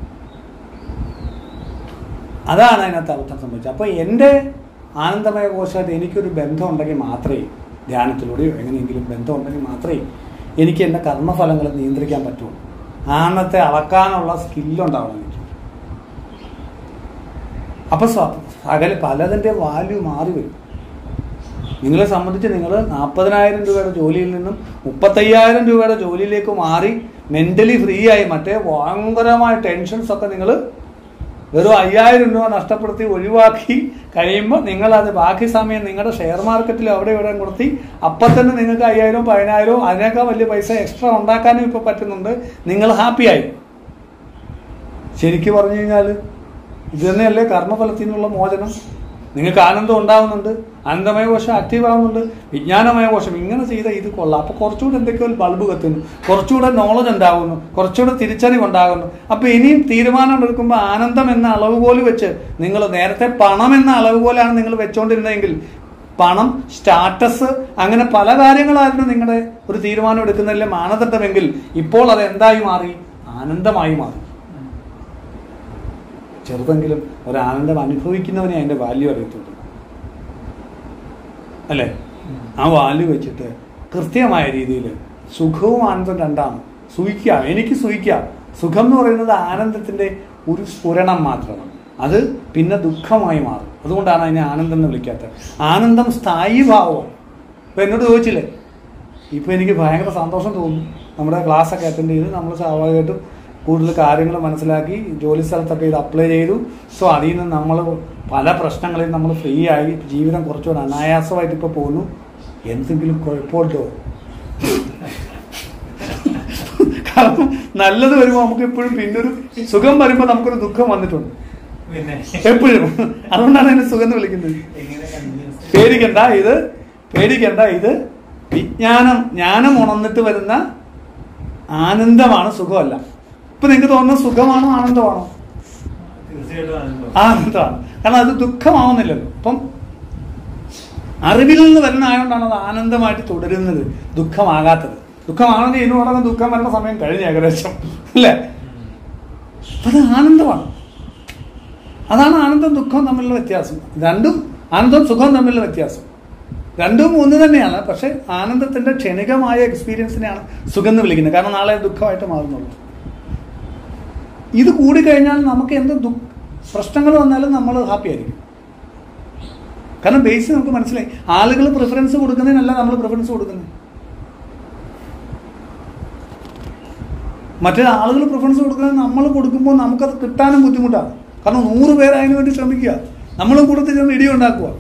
അതാണ് അതിനകത്ത് അബദ്ധം സംഭവിച്ചത് അപ്പോൾ എൻ്റെ ആനന്ദമയ കോശമായിട്ട് എനിക്കൊരു ബന്ധം ഉണ്ടെങ്കിൽ മാത്രമേ ധ്യാനത്തിലൂടെയോ എങ്ങനെയെങ്കിലും ബന്ധം ഉണ്ടെങ്കിൽ മാത്രമേ എനിക്ക് എൻ്റെ കർമ്മഫലങ്ങളെ നിയന്ത്രിക്കാൻ പറ്റുള്ളൂ ആനന്ദത്തെ അളക്കാനുള്ള സ്കില്ലുണ്ടാവണം എനിക്ക് അപ്പൊ സ- സകല പലതിന്റെ വാല്യൂ മാറി വരും നിങ്ങളെ സംബന്ധിച്ച് നിങ്ങൾ നാൽപ്പതിനായിരം രൂപയുടെ ജോലിയിൽ നിന്നും മുപ്പത്തയ്യായിരം രൂപയുടെ ജോലിയിലേക്ക് മാറി മെന്റലി ഫ്രീ ആയി മറ്റേ ഭയങ്കരമായ ടെൻഷൻസ് ഒക്കെ നിങ്ങൾ വെറും അയ്യായിരം രൂപ നഷ്ടപ്പെടുത്തി ഒഴിവാക്കി കഴിയുമ്പോൾ നിങ്ങൾ അത് ബാക്കി സമയം നിങ്ങളുടെ ഷെയർ മാർക്കറ്റിൽ അവിടെ ഇവിടെ കൊടുത്തി അപ്പം തന്നെ നിങ്ങൾക്ക് അയ്യായിരവും പതിനായിരവും അതിനേക്കാൾ വലിയ പൈസ എക്സ്ട്രാ ഉണ്ടാക്കാനും ഇപ്പോൾ പറ്റുന്നുണ്ട് നിങ്ങൾ ഹാപ്പിയായി ശരിക്കും പറഞ്ഞു കഴിഞ്ഞാൽ ഇത് തന്നെയല്ലേ കർമ്മഫലത്തിൽ നിന്നുള്ള മോചനം നിങ്ങൾക്ക് ആനന്ദം ഉണ്ടാവുന്നുണ്ട് ആനന്ദമയ കോശം ആക്റ്റീവ് ആവുന്നുണ്ട് വിജ്ഞാനമയ കോശം ഇങ്ങനെ ചെയ്ത ഇത് കൊള്ളാം അപ്പൊ കുറച്ചുകൂടെ എന്തൊക്കെയോ ഒരു ബൾബ് കത്തുന്നു കുറച്ചുകൂടെ നോളജ് ഉണ്ടാകുന്നു കുറച്ചുകൂടെ തിരിച്ചറിവ് ഉണ്ടാകുന്നു അപ്പൊ ഇനിയും തീരുമാനം എടുക്കുമ്പോൾ ആനന്ദം എന്ന അളവുകോല് വെച്ച് നിങ്ങൾ നേരത്തെ പണം എന്ന അളവുകോലാണ് നിങ്ങൾ വെച്ചോണ്ടിരുന്നതെങ്കിൽ പണം സ്റ്റാറ്റസ് അങ്ങനെ പല കാര്യങ്ങളായിരുന്നു നിങ്ങളുടെ ഒരു തീരുമാനം എടുക്കുന്നതിലെ മാനദണ്ഡമെങ്കിൽ ഇപ്പോൾ അത് എന്തായി മാറി ആനന്ദമായി മാറി ചെറുതെങ്കിലും ഒരാനന്ദം അനുഭവിക്കുന്നവനെ അതിന്റെ വാല്യൂ അറിയത്തുള്ളൂ അല്ലേ ആ വാല്യൂ വെച്ചിട്ട് കൃത്യമായ രീതിയിൽ സുഖവും ആനന്ദം രണ്ടാണ് സുഖിക്കാം എനിക്ക് സുഖിക്കാം സുഖം എന്ന് പറയുന്നത് ആനന്ദത്തിന്റെ ഒരു സ്ഫുരണം മാത്രമാണ് അത് പിന്നെ ദുഃഖമായി മാറും അതുകൊണ്ടാണ് അതിനെ ആനന്ദം എന്ന് വിളിക്കാത്തത് ആനന്ദം സ്ഥായി ഭാവമാണ് ഇപ്പൊ എന്നോട് ചോദിച്ചില്ലേ ഇപ്പൊ എനിക്ക് ഭയങ്കര സന്തോഷം തോന്നുന്നു നമ്മുടെ ക്ലാസ് ഒക്കെ അറ്റൻഡ് ചെയ്ത് നമ്മൾ സ്വാഭാവികമായിട്ടും കൂടുതൽ കാര്യങ്ങൾ മനസ്സിലാക്കി ജോലി സ്ഥലത്തൊക്കെ ഇത് അപ്ലൈ ചെയ്തു സോ അതിൽ നിന്ന് നമ്മൾ പല പ്രശ്നങ്ങളിൽ നമ്മൾ ഫ്രീ ആയി ജീവിതം കുറച്ചുകൂടെ അനായാസമായിട്ട് ഇപ്പോൾ പോകുന്നു എന്തെങ്കിലും കുഴപ്പമുണ്ടോ കാരണം നല്ലത് വരുമ്പോൾ നമുക്ക് എപ്പോഴും പിന്നൊരു സുഖം വരുമ്പോൾ നമുക്കൊരു ദുഃഖം വന്നിട്ടുണ്ട് പിന്നെ എപ്പോഴും അതുകൊണ്ടാണ് അതിനെ സുഖം എന്ന് വിളിക്കുന്നത് എങ്ങനെ കണ്ടിന്യൂസ് പേടിക്കണ്ട ഇത് പേടിക്കണ്ട ഇത് വിജ്ഞാനം ജ്ഞാനം ഉണർന്നിട്ട് വരുന്ന ആനന്ദമാണ് സുഖമല്ല ഇപ്പൊ നിങ്ങൾക്ക് തോന്നുന്ന സുഖമാണോ ആനന്ദമാണോ തീർച്ചയായിട്ടും ആനന്ദം. ആനന്ദമാണ് കാരണം അത് ദുഃഖമാവുന്നില്ലല്ലോ അപ്പം അറിവിൽ നിന്ന് വരുന്ന ആയതുകൊണ്ടാണ് അത് ആനന്ദമായിട്ട് തുടരുന്നത് ദുഃഖമാകാത്തത് ദുഃഖമാണെങ്കിൽ ഇതിന് പറയുന്ന ദുഃഖം വരേണ്ട സമയം കഴിഞ്ഞ ഏകദേശം അല്ലേ അപ്പൊ അത് ആനന്ദമാണ് അതാണ് ആനന്ദം ദുഃഖവും തമ്മിലുള്ള വ്യത്യാസം രണ്ടും ആനന്ദവും സുഖവും തമ്മിലുള്ള വ്യത്യാസം രണ്ടും ഒന്ന് തന്നെയാണ് പക്ഷെ ആനന്ദത്തിന്റെ ക്ഷണികമായ എക്സ്പീരിയൻസിനെയാണ് സുഖം എന്ന് വിളിക്കുന്നത് കാരണം നാളെ ദുഃഖമായിട്ട് മാറുന്നുള്ളൂ ഇത് കൂടിക്കഴിഞ്ഞാൽ നമുക്ക് എന്ത് ദുഃഖ പ്രശ്നങ്ങൾ വന്നാലും നമ്മൾ ഹാപ്പി ആയിരിക്കും കാരണം ബേസ് നമുക്ക് മനസ്സിലായി ആളുകൾ പ്രിഫറൻസ് കൊടുക്കുന്നതിനല്ല നമ്മൾ പ്രിഫറൻസ് കൊടുക്കുന്നത് മറ്റേ ആളുകൾ പ്രിഫറൻസ് കൊടുക്കുന്നത് നമ്മൾ കൊടുക്കുമ്പോൾ നമുക്കത് കിട്ടാനും ബുദ്ധിമുട്ടാണ് കാരണം നൂറ് പേര് അതിനു വേണ്ടി ശ്രമിക്കുക നമ്മളും കൂടുതൽ ചെന്ന് ഇടി ഉണ്ടാക്കുക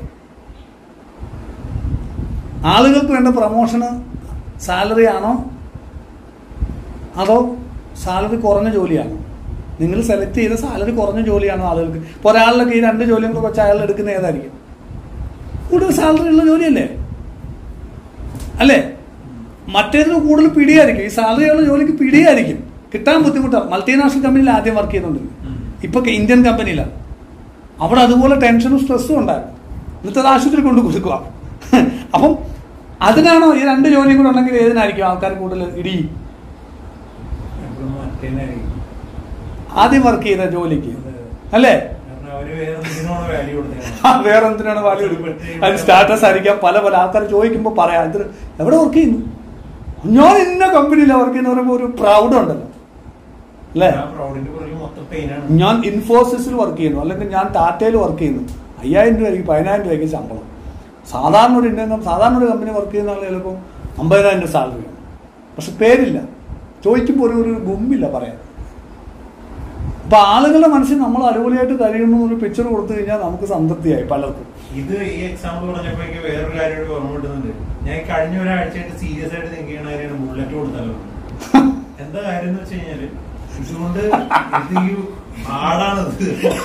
ആളുകൾക്ക് വേണ്ട പ്രൊമോഷന് സാലറി ആണോ അതോ സാലറി കുറഞ്ഞ ജോലിയാണോ നിങ്ങൾ സെലക്ട് ചെയ്ത സാലറി കുറഞ്ഞ ജോലിയാണോ ആളുകൾക്ക് ഇപ്പോൾ ഒരാളിലൊക്കെ ഈ രണ്ട് ജോലിയും കൂടെ വെച്ച് അയാൾ എടുക്കുന്ന ഏതായിരിക്കും കൂടുതൽ സാലറി ഉള്ള ജോലിയല്ലേ അല്ലേ മറ്റേതിന് കൂടുതൽ പിടിയായിരിക്കും ഈ സാലറിയുള്ള ജോലിക്ക് പിടിയായിരിക്കും കിട്ടാൻ ബുദ്ധിമുട്ടാണ് മൾട്ടിനാഷണൽ കമ്പനിയിൽ ആദ്യം വർക്ക് ചെയ്യുന്നുണ്ട് ഇപ്പൊ ഇന്ത്യൻ കമ്പനിയിലാണ് അവിടെ അതുപോലെ ടെൻഷനും സ്ട്രെസ്സും ഉണ്ടായിരുന്നു എന്നിട്ട് അത് ആശുപത്രി കൊണ്ട് കൊടുക്കുക അപ്പം അതിനാണോ ഈ രണ്ട് ജോലിയും കൂടെ ഉണ്ടെങ്കിൽ ഏതിനായിരിക്കും ആൾക്കാർ കൂടുതൽ ഇടി എപ്പോഴും മറ്റേനായിരിക്കും. ആദ്യം വർക്ക് ചെയ്ത ജോലിക്ക് അല്ലേ കാരണം അവര് വേറെ ഇതിനോട് വാല്യൂ ആ, കൊടുത്തതാണ് വേറെ എന്തിനാണ് വാല്യൂ കൊടുക്കുന്നത് അതിന് സ്റ്റാറ്റസ് ആയിരിക്കാം പല പല ആൾക്കാർ ചോദിക്കുമ്പോൾ പറയാം ഇത് എവിടെ വർക്ക് ചെയ്യുന്നു ഞാൻ ഇന്ന കമ്പനിയിലാണ് വർക്ക് ചെയ്യുന്ന പറയുമ്പോൾ ഒരു പ്രൗഡ് ഉണ്ടല്ലോ അല്ലേ ആ പ്രൗഡിന്റെ പുറകിൽ മൊത്തം പെയിനാണ് ഞാൻ ഇൻഫോസിസിൽ വർക്ക് ചെയ്യുന്നു അല്ലെങ്കിൽ ഞാൻ ടാറ്റയിൽ വർക്ക് ചെയ്യുന്നു അയ്യായിരം രൂപയ്ക്ക് പതിനായിരം രൂപയ്ക്ക് ശമ്പളം സാധാരണ ഒരു ഇന്ത്യൻ സാധാരണ ഒരു കമ്പനി വർക്ക് ചെയ്യുന്ന ആൾ ചിലപ്പോൾ അമ്പതിനായിരം രൂപ സാലറി പക്ഷെ പേരില്ല ചോദിക്കുമ്പോൾ ഒരു ഒരു ഗുമ്മില്ല പറയാൻ അപ്പൊ ആളുകളുടെ മനസ്സിൽ നമ്മൾ അടിപൊളിയായിട്ട് കഴിയുന്നു ഒരു പിക്ചർ കൊടുത്തു കഴിഞ്ഞാൽ നമുക്ക് സംതൃപ്തിയായി പലർക്കും ഇത് ഈ എക്സാമ്പിൾ പറഞ്ഞപ്പോ എനിക്ക് വേറൊരു കാര്യം കൂടി ഓർമ്മ കിട്ടുന്നുണ്ട് ഞാൻ ഈ കഴിഞ്ഞ ഒരാഴ്ചയായിട്ട് സീരിയസ് ആയിട്ട് തിങ്ക് ചെയ്യണ കാര്യമാണ് ബുള്ളറ്റ് കൊടുത്തല്ലോ എന്താ കാര്യം എന്ന് വെച്ച് കഴിഞ്ഞാല് ഇതുകൊണ്ട് ഇത് ഈ ആടാണത്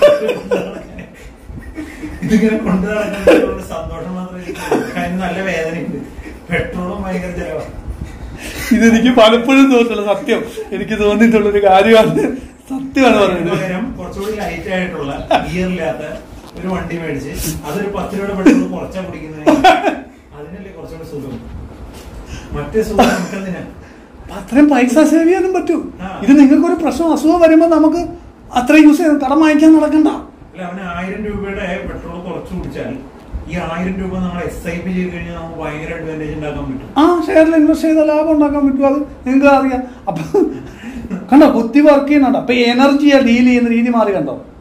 ഇതിങ്ങനെ കൊണ്ടു നടക്കുന്നതിലുള്ള സന്തോഷം മാത്രമേ എനിക്കുള്ളൂ. അതിന് നല്ല വേദനയുണ്ട് പെട്രോളും ഭയങ്കര ചെലവാണ് ഇതെനിക്ക് പലപ്പോഴും തോന്നിട്ടുള്ള സത്യം എനിക്ക് തോന്നിയിട്ടുള്ള ഒരു കാര്യമാണ് സത്യമാണ് അതിന് പറയുന്നത് പകരം കുറച്ചുകൂടി ലൈറ്റ് ആയിട്ടുള്ള ഗിയർ ഇല്ലാത്ത ഒരു വണ്ടി മേടിച്ച് അതൊരു പത്ത് രൂപയുടെ പെട്രോൾ കുറച്ചാ കുടിക്കുന്നത് അതിനല്ലേ കുറച്ചുകൂടി സുഖം മറ്റേ സുഖം നമുക്കെന്തിനാ അപ്പൊ അത്രയും പൈസ സേവ് ചെയ്യാനും പറ്റും ആ. ഇത് നിങ്ങൾക്ക് ഒരു പ്രശ്നം അസുഖം വരുമ്പോൾ നമുക്ക് അത്ര യൂസ് ചെയ്യാം കടം വാങ്ങിക്കാൻ നടക്കണ്ട അല്ല അവന് ആയിരം രൂപയുടെ പെട്രോൾ കുറച്ച് കുടിച്ചാൽ ഈ ആയിരം രൂപ നമ്മൾ എസ് ഐ പി ചെയ്ത് കഴിഞ്ഞാൽ നമുക്ക് ഭയങ്കര അഡ്വാൻറ്റേജ് ഉണ്ടാക്കാൻ പറ്റും ആ ഷെയറിൽ ഇൻവെസ്റ്റ് ചെയ്ത ലാഭം ഉണ്ടാക്കാൻ പറ്റും അത് നിങ്ങൾക്ക് അറിയാം അപ്പൊ കണ്ടോ ബുദ്ധി വർക്ക് ചെയ്യുന്നുണ്ട് അപ്പൊ എനർജിയെ ഡീൽ ചെയ്യുന്ന രീതി മാറി കണ്ടോ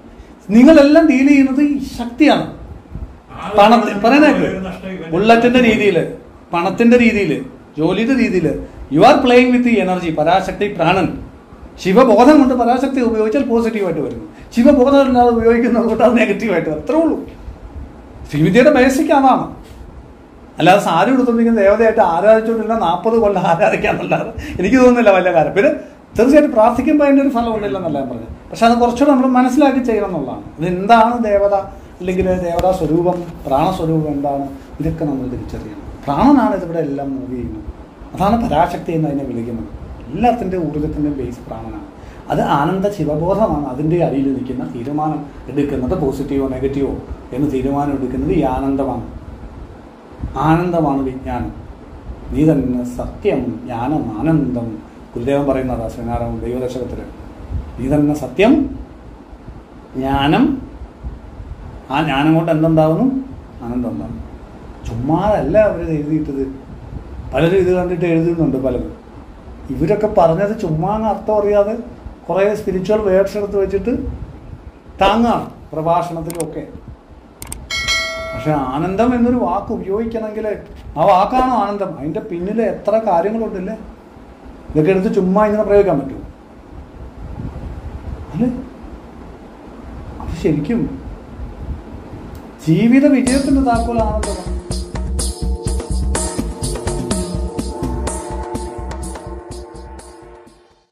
നിങ്ങളെല്ലാം ഡീൽ ചെയ്യുന്നത് ഈ ശക്തിയാണ് പണത്തിൽ പറയുന്നേക്ക് ബുള്ളറ്റിന്റെ രീതിയിൽ പണത്തിന്റെ രീതിയിൽ ജോലിയുടെ രീതിയിൽ you are playing with energy പരാശക്തി പ്രാണൻ ശിവബോധം കൊണ്ട് പരാശക്തി ഉപയോഗിച്ചാൽ പോസിറ്റീവായിട്ട് വരുന്നു ശിവബോധം ഇല്ലാതെ ഉപയോഗിക്കുന്നത് കൊണ്ട് അത് നെഗറ്റീവായിട്ട് വരും അത്രേ ഉള്ളൂ ശ്രീവിദ്യയുടെ ബേസിക് അതാണ് അല്ലാതെ സാരി കൊടുത്തോണ്ടിരിക്കുന്ന ദേവതയായിട്ട് ആരാധിച്ചുകൊണ്ടിരുന്ന നാൽപ്പത് കൊല്ലം ആരാധിക്കാന്നല്ലാതെ എനിക്ക് തോന്നുന്നില്ല വല്ല കാര്യം പിന്നെ തീർച്ചയായിട്ടും പ്രാർത്ഥിക്കുമ്പോൾ അതിൻ്റെ ഒരു ഫലം ഉണ്ടില്ലെന്നല്ല ഞാൻ പറഞ്ഞത് പക്ഷെ അത് കുറച്ചുകൂടെ നമ്മൾ മനസ്സിലാക്കി ചെയ്യണം എന്നുള്ളതാണ് ഇത് എന്താണ് ദേവത അല്ലെങ്കിൽ ദേവതാ സ്വരൂപം പ്രാണസ്വരൂപം എന്താണ് ഇതൊക്കെ നമ്മൾ തിരിച്ചറിയണം പ്രാണനാണ് ഇതിവിടെ എല്ലാം മൂവ് ചെയ്യുന്നത് അതാണ് പരാശക്തി എന്ന് അതിനെ വിളിക്കുന്നത് എല്ലാത്തിൻ്റെ ഊർജ്ജത്തിൻ്റെയും ബേസ് പ്രാണനാണ് അത് ആനന്ദ ശിവബോധമാണ് അതിൻ്റെ അടിയിൽ നിൽക്കുന്ന തീരുമാനം എടുക്കുന്നത് പോസിറ്റീവോ നെഗറ്റീവോ എന്ന് തീരുമാനം എടുക്കുന്നത് ഈ ആനന്ദമാണ് ആനന്ദമാണ് വിജ്ഞാനം നീ തന്നെ സത്യം ജ്ഞാനം ആനന്ദം ഗുരുദേവൻ പറയുന്നതാ ശ്രീനാരായണ ദൈവദശകത്തിൽ നീ തന്നെ സത്യം ജ്ഞാനം ആ ജ്ഞാനം കൊണ്ട് എന്തുണ്ടാവുന്നു ആനന്ദം ഉണ്ടാകുന്നു ചുമ്മാതല്ല അവർ എഴുതിയിട്ടത് പലരും ഇത് കണ്ടിട്ട് എഴുതുന്നുണ്ട് പലരും ഇവരൊക്കെ പറഞ്ഞത് ചുമ്മാ അങ്ങ് അർത്ഥം അറിയാതെ കുറേ സ്പിരിച്വൽ വേർഡ്സ് എടുത്ത് വെച്ചിട്ട് താങ്ങാണ് പ്രഭാഷണത്തിലൊക്കെ പക്ഷെ ആനന്ദം എന്നൊരു വാക്ക് ഉപയോഗിക്കണമെങ്കിൽ ആ വാക്കാണോ ആനന്ദം അതിൻ്റെ പിന്നിൽ എത്ര കാര്യങ്ങളുണ്ടല്ലേ ഇതൊക്കെ എടുത്ത് ചുമ്മാ ഇങ്ങനെ പ്രയോഗിക്കാൻ പറ്റുമോ അല്ലേ അത് ശരിക്കും ജീവിത വിജയത്തിന്റെ താക്കോൽ ആനന്ദമാണ്